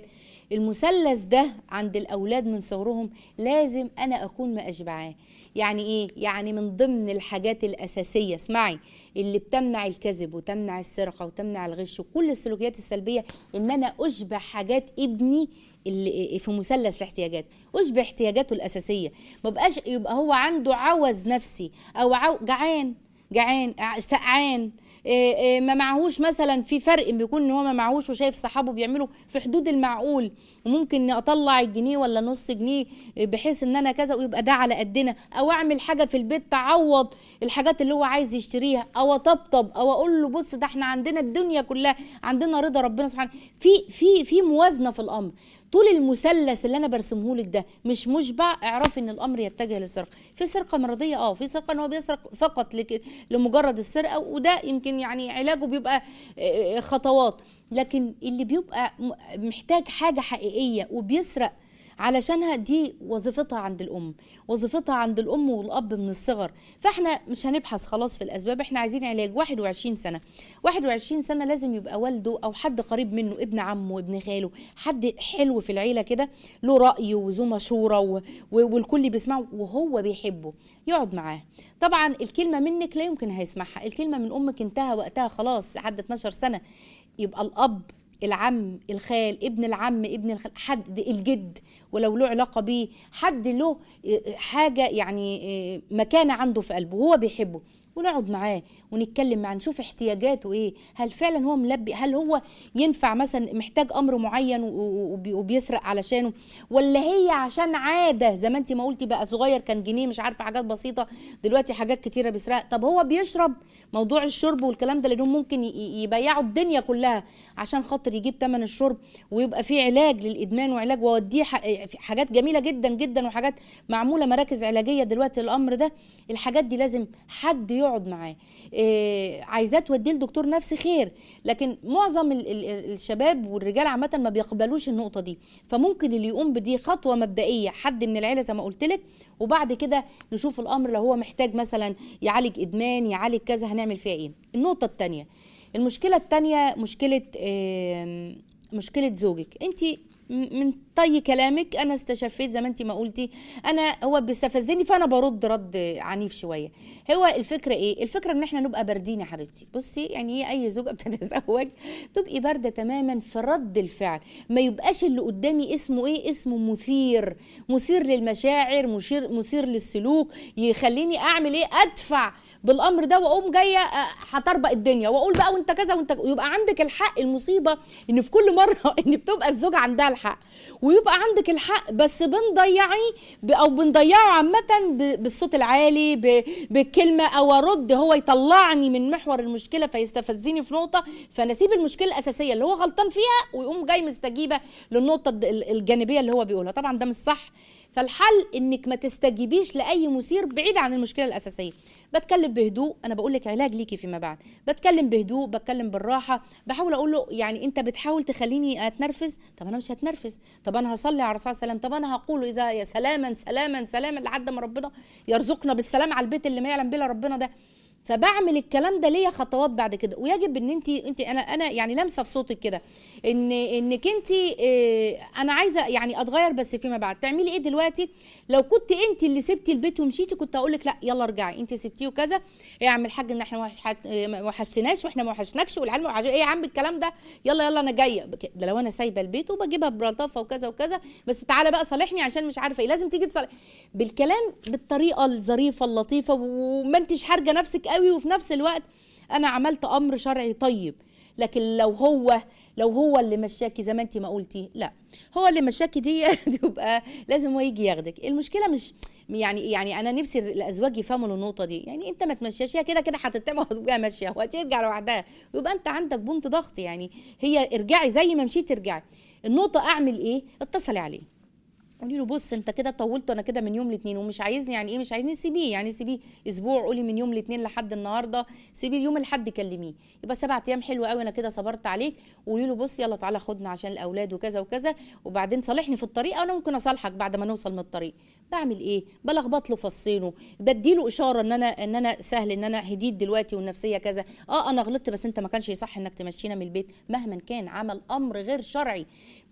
[SPEAKER 2] المثلث ده عند الاولاد من صغرهم لازم انا اكون ما اشبعاه يعني ايه يعني من ضمن الحاجات الاساسيه اسمعي اللي بتمنع الكذب وتمنع السرقه وتمنع الغش وكل السلوكيات السلبيه ان انا اشبع حاجات ابني اللي في مثلث الاحتياجات اشبع احتياجاته الاساسيه ما بقاش يبقى هو عنده عوز نفسي او عو جعان جعان ع- سقعان إيه إيه ما معهوش مثلا في فرق بيكون ان هو ما معهوش وشايف صحابه بيعملوا في حدود المعقول وممكن اطلع الجنيه ولا نص جنيه بحيث ان انا كذا ويبقى ده على قدنا او اعمل حاجه في البيت تعوض الحاجات اللي هو عايز يشتريها او اطبطب او اقول له بص ده احنا عندنا الدنيا كلها عندنا رضا ربنا سبحانه في في في موازنه في الامر طول المثلث اللي انا برسمه لك ده مش مشبع اعرفي ان الامر يتجه للسرقه في سرقه مرضيه اه في سرقه ان هو بيسرق فقط لك لمجرد السرقه وده يمكن يعني علاجه بيبقى آه، خطوات لكن اللي بيبقى م- محتاج حاجه حقيقيه وبيسرق علشانها دي وظيفتها عند الام وظيفتها عند الام والاب من الصغر فاحنا مش هنبحث خلاص في الاسباب احنا عايزين علاج 21 سنه 21 سنه لازم يبقى والده او حد قريب منه ابن عمه ابن خاله حد حلو في العيله كده له راي وذو مشوره و... و... والكل بيسمعه وهو بيحبه يقعد معاه طبعا الكلمه منك لا يمكن هيسمعها الكلمه من امك انتهى وقتها خلاص عدى 12 سنه يبقى الاب العم الخال ابن العم ابن الخال حد الجد ولو له علاقه بيه حد له حاجه يعني مكانه عنده في قلبه هو بيحبه ونقعد معاه ونتكلم معاه نشوف احتياجاته ايه هل فعلا هو ملبي هل هو ينفع مثلا محتاج امر معين و- و- وبي- وبيسرق علشانه ولا هي عشان عاده زي ما انت ما قلتي بقى صغير كان جنيه مش عارفه حاجات بسيطه دلوقتي حاجات كتيره بيسرقها طب هو بيشرب موضوع الشرب والكلام ده لانهم ممكن ي- ي- يبيعوا الدنيا كلها عشان خاطر يجيب ثمن الشرب ويبقى في علاج للادمان وعلاج واوديه ح- في حاجات جميله جدا جدا وحاجات معموله مراكز علاجيه دلوقتي الامر ده الحاجات دي لازم حد يقعد معاه إيه عايزاه توديه لدكتور نفسي خير لكن معظم ال- ال- الشباب والرجال عامه ما بيقبلوش النقطه دي فممكن اللي يقوم بدي خطوه مبدئيه حد من العيله زي ما قلت لك وبعد كده نشوف الامر لو هو محتاج مثلا يعالج ادمان يعالج كذا هنعمل فيها ايه النقطه الثانيه المشكله الثانيه مشكله آم، مشكله زوجك انت من طي كلامك انا استشفيت زي ما انت ما قلتي انا هو بيستفزني فانا برد رد عنيف شويه هو الفكره ايه الفكره ان احنا نبقى باردين يا حبيبتي بصي يعني ايه اي زوجه بتتزوج تبقي بارده تماما في رد الفعل ما يبقاش اللي قدامي اسمه ايه اسمه مثير مثير للمشاعر مثير مثير للسلوك يخليني اعمل ايه ادفع بالامر ده واقوم جايه آه، هتربق الدنيا واقول بقى وانت كذا وانت يبقى عندك الحق المصيبه ان في كل مره ان بتبقى الزوجه عندها الحق ويبقى عندك الحق بس بنضيعيه ب- او بنضيعه عامه ب- بالصوت العالي ب- بالكلمه او ارد هو يطلعني من محور المشكله فيستفزني في نقطه فنسيب المشكله الاساسيه اللي هو غلطان فيها ويقوم جاي مستجيبه للنقطه الد- الجانبيه اللي هو بيقولها طبعا ده مش صح فالحل انك ما تستجيبيش لاي مثير بعيد عن المشكله الاساسيه بتكلم بهدوء انا بقول لك علاج ليكي فيما بعد بتكلم بهدوء بتكلم بالراحه بحاول اقول له يعني انت بتحاول تخليني اتنرفز طب انا مش هتنرفز طب انا هصلي على الرسول صلى الله عليه وسلم طب انا هقول اذا يا سلاما سلاما سلاما لحد ما ربنا يرزقنا بالسلام على البيت اللي ما يعلم به إلا ربنا ده فبعمل الكلام ده ليا خطوات بعد كده ويجب ان انت انت انا انا يعني لامسه في صوتك كده ان انك انت اه انا عايزه يعني اتغير بس فيما بعد تعملي ايه دلوقتي لو كنت انت اللي سبتي البيت ومشيتي كنت اقول لك لا يلا ارجعي انت سبتيه وكذا يا عم الحاج ان احنا ما وحش- اه ما وحشتناش واحنا ما وحشناكش والعيال ما وحش- ايه يا عم الكلام ده يلا يلا انا جايه بك- ده لو انا سايبه البيت وبجيبها بلطافه وكذا وكذا بس تعالى بقى صالحني عشان مش عارفه ايه لازم تيجي تصالح بالكلام بالطريقه الظريفه اللطيفه وما انتش حارجه نفسك قوي وفي نفس الوقت انا عملت امر شرعي طيب لكن لو هو لو هو اللي مشاكي زي ما انت ما قلتي لا هو اللي مشاكي دي يبقى لازم هو يجي ياخدك المشكله مش يعني يعني انا نفسي الازواج يفهموا النقطه دي يعني انت ما تمشيش هي كده كده هتتم وهتبقى ماشيه وهترجع لوحدها ويبقى انت عندك بنت ضغط يعني هي ارجعي زي ما مشيت ارجعي النقطه اعمل ايه اتصلي عليه قولي له بص انت كده طولت انا كده من يوم الاثنين ومش عايزني يعني ايه مش عايزني سيبيه يعني سيبيه اسبوع قولي من يوم الاثنين لحد النهارده سيبيه اليوم لحد كلميه يبقى سبعة ايام حلوه قوي انا كده صبرت عليك وقولي له بص يلا تعالى خدنا عشان الاولاد وكذا وكذا وبعدين صالحني في الطريق انا ممكن اصالحك بعد ما نوصل من الطريق بعمل ايه بلخبط له فصينه بديله اشاره ان انا ان انا سهل ان انا هديت دلوقتي والنفسيه كذا اه انا غلطت بس انت ما كانش يصح انك تمشينا من البيت مهما كان عمل امر غير شرعي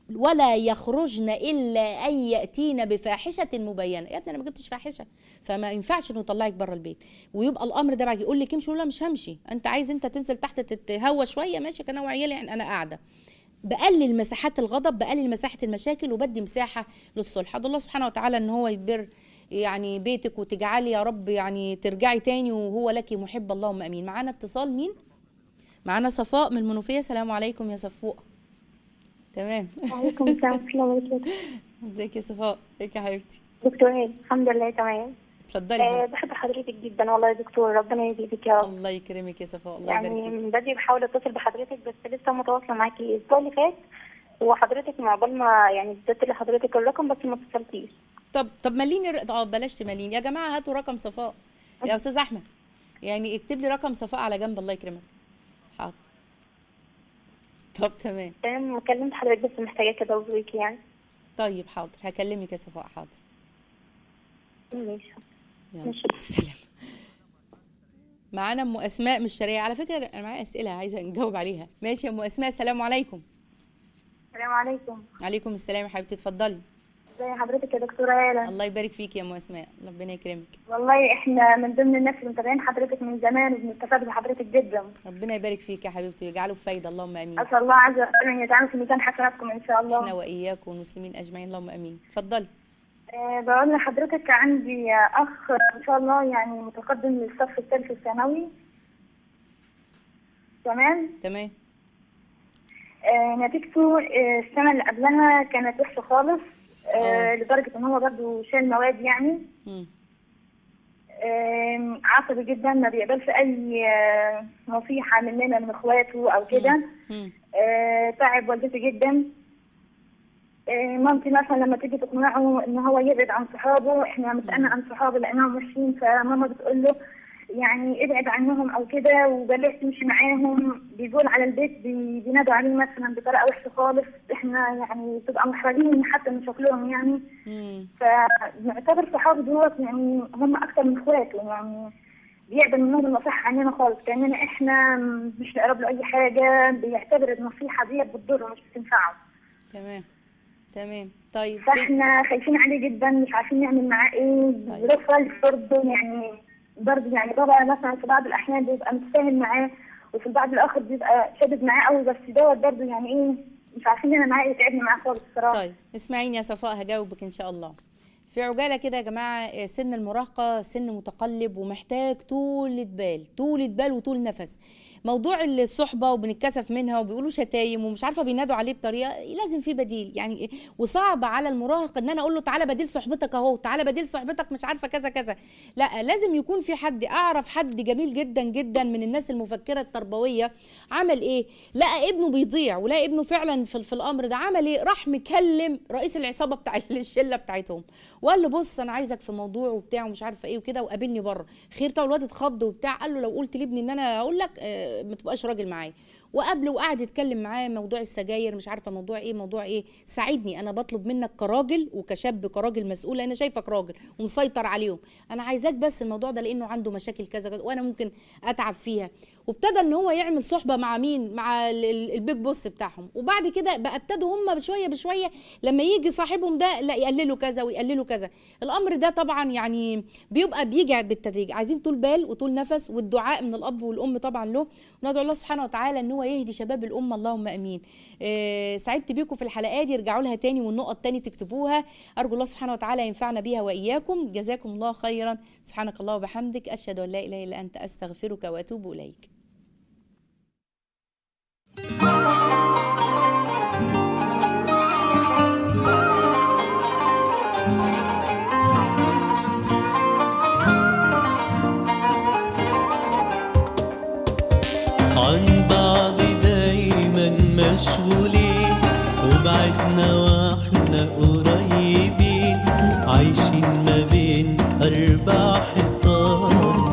[SPEAKER 2] ولا يخرجن الا ان ياتين بفاحشه مبينه يا ابني انا ما جبتش فاحشه فما ينفعش انه يطلعك بره البيت ويبقى الامر ده بعد يقول لك امشي ولا مش همشي انت عايز انت تنزل تحت تتهوى شويه ماشي كان وعيالي يعني انا قاعده بقلل مساحات الغضب بقلل مساحه المشاكل وبدي مساحه للصلح ادعو الله سبحانه وتعالى ان هو يبر يعني بيتك وتجعلي يا رب يعني ترجعي تاني وهو لك محب اللهم امين معانا اتصال مين معانا صفاء من المنوفيه السلام عليكم يا صفوء تمام
[SPEAKER 4] وعليكم السلام ورحمة الله وبركاته
[SPEAKER 2] ازيك يا صفاء ازيك يا حبيبتي
[SPEAKER 4] دكتور هاني الحمد لله تمام
[SPEAKER 2] اتفضلي
[SPEAKER 4] أه
[SPEAKER 2] يا
[SPEAKER 4] بحب حضرتك جدا والله يا دكتور ربنا يهديك يا
[SPEAKER 2] حبيبتي.
[SPEAKER 4] رب
[SPEAKER 2] الله يكرمك يا صفاء الله يبارك
[SPEAKER 4] يعني
[SPEAKER 2] فيك
[SPEAKER 4] من بدري بحاول اتصل بحضرتك بس لسه متواصلة معاكي الأسبوع اللي فات وحضرتك مع عقبال ما يعني اديت لحضرتك الرقم بس ما اتصلتيش
[SPEAKER 2] طب طب مليني ر- اه بلاش تمليني يا جماعه هاتوا رقم صفاء يا استاذ احمد يعني اكتب لي رقم صفاء على جنب الله يكرمك حاضر طب تمام
[SPEAKER 4] تمام وكلمت حضرتك بس محتاجة كده وزويك يعني
[SPEAKER 2] طيب حاضر هكلمك يا صفاء حاضر
[SPEAKER 4] ماشي
[SPEAKER 2] يلا
[SPEAKER 4] ماشي.
[SPEAKER 2] سلام معانا ام اسماء من الشرقيه على فكره انا معايا اسئله عايزه نجاوب عليها ماشي يا ام اسماء السلام عليكم
[SPEAKER 4] السلام عليكم
[SPEAKER 2] عليكم السلام يا حبيبتي اتفضلي
[SPEAKER 4] ازي حضرتك يا دكتورة هالة
[SPEAKER 2] الله يبارك فيك يا ام اسماء ربنا يكرمك
[SPEAKER 4] والله احنا من ضمن الناس اللي متابعين حضرتك من زمان وبنستفاد بحضرتك جدا
[SPEAKER 2] ربنا يبارك فيك يا حبيبتي ويجعله بفايده اللهم امين
[SPEAKER 4] اسال الله عز وجل ان يجعله في ميزان حسناتكم ان شاء الله
[SPEAKER 2] احنا واياكم والمسلمين اجمعين اللهم امين اتفضلي
[SPEAKER 4] أه بقول لحضرتك عندي اخ ان شاء الله يعني متقدم للصف الثالث الثانوي تمام
[SPEAKER 2] تمام
[SPEAKER 4] أه نتيجته أه السنه اللي قبلها كانت وحشه خالص
[SPEAKER 2] آه.
[SPEAKER 4] أه لدرجه ان هو برضه شال مواد يعني
[SPEAKER 2] مم.
[SPEAKER 4] آم، عصبي جدا ما بيقبلش اي آه، نصيحه مننا من اخواته او كده
[SPEAKER 2] مم.
[SPEAKER 4] آه، تعب والدتي جدا آه، مامتي مثلا لما تيجي تقنعه ان هو يبعد عن صحابه احنا مسألنا عن صحابه لانهم وحشين فماما بتقول له يعني ابعد عنهم او كده وبلاش تمشي معاهم بيقول على البيت بي- بينادوا عليه مثلا بطريقه وحشه خالص احنا يعني بتبقى محرجين حتى من شكلهم يعني
[SPEAKER 2] مم.
[SPEAKER 4] فنعتبر صحابه دوت يعني هم اكتر من اخواته يعني بيقبل منهم النصيحة عننا خالص كأننا احنا مش نقرب له اي حاجة بيعتبر النصيحة ديت بتضره مش بتنفعه
[SPEAKER 2] تمام تمام طيب في-
[SPEAKER 4] فاحنا خايفين عليه جدا مش عارفين نعمل معاه ايه
[SPEAKER 2] طيب.
[SPEAKER 4] ولو والد برضه يعني برضه يعني بابا مثلا في بعض الاحيان بيبقى متفاهم معاه وفي البعض الاخر بيبقى شادد معاه قوي بس دوت برضه يعني ايه مش عارفين نعمل معاه ايه يتعبني معاه خالص الصراحة
[SPEAKER 2] طيب اسمعيني يا صفاء هجاوبك ان شاء الله في عجاله كده يا جماعه آه، سن المراهقه سن متقلب ومحتاج طولة بال طولة بال وطول نفس موضوع الصحبه وبنتكسف منها وبيقولوا شتايم ومش عارفه بينادوا عليه بطريقه لازم في بديل يعني وصعب على المراهق ان انا اقول له تعالى بديل صحبتك اهو تعالى بديل صحبتك مش عارفه كذا كذا لا لازم يكون في حد اعرف حد جميل جدا جدا من الناس المفكره التربويه عمل ايه لقى ابنه بيضيع ولقى ابنه فعلا في, في الامر ده عمل ايه راح مكلم رئيس العصابه بتاع الشله بتاعتهم وقال له بص انا عايزك في موضوع وبتاع ومش عارفه ايه وكده وقابلني بره خير طبعا الواد اتخض وبتاع قال له لو قلت لابني ان انا هقول لك آه، ما تبقاش راجل معايا وقابله وقعد يتكلم معاه موضوع السجاير مش عارفه موضوع ايه موضوع ايه ساعدني انا بطلب منك كراجل وكشاب كراجل مسؤول انا شايفك راجل ومسيطر عليهم انا عايزاك بس الموضوع ده لانه عنده مشاكل كذا كذا وانا ممكن اتعب فيها وابتدى ان هو يعمل صحبه مع مين مع ال- ال- البيج بوس بتاعهم وبعد كده بقى ابتدوا هم بشويه بشويه لما يجي صاحبهم ده لا يقللوا كذا ويقللوا كذا الامر ده طبعا يعني بيبقى بيجي بالتدريج عايزين طول بال وطول نفس والدعاء من الاب والام طبعا له وندعو الله سبحانه وتعالى ان هو يهدي شباب الامه اللهم امين آه سعدت بيكم في الحلقات دي ارجعوا لها تاني والنقط تاني تكتبوها ارجو الله سبحانه وتعالى ينفعنا بيها واياكم جزاكم الله خيرا سبحانك الله وبحمدك اشهد ان لا اله الا انت استغفرك واتوب اليك
[SPEAKER 1] عن بعض دايما مشغولين وبعدنا واحنا قريبين عايشين ما بين أربع حيطان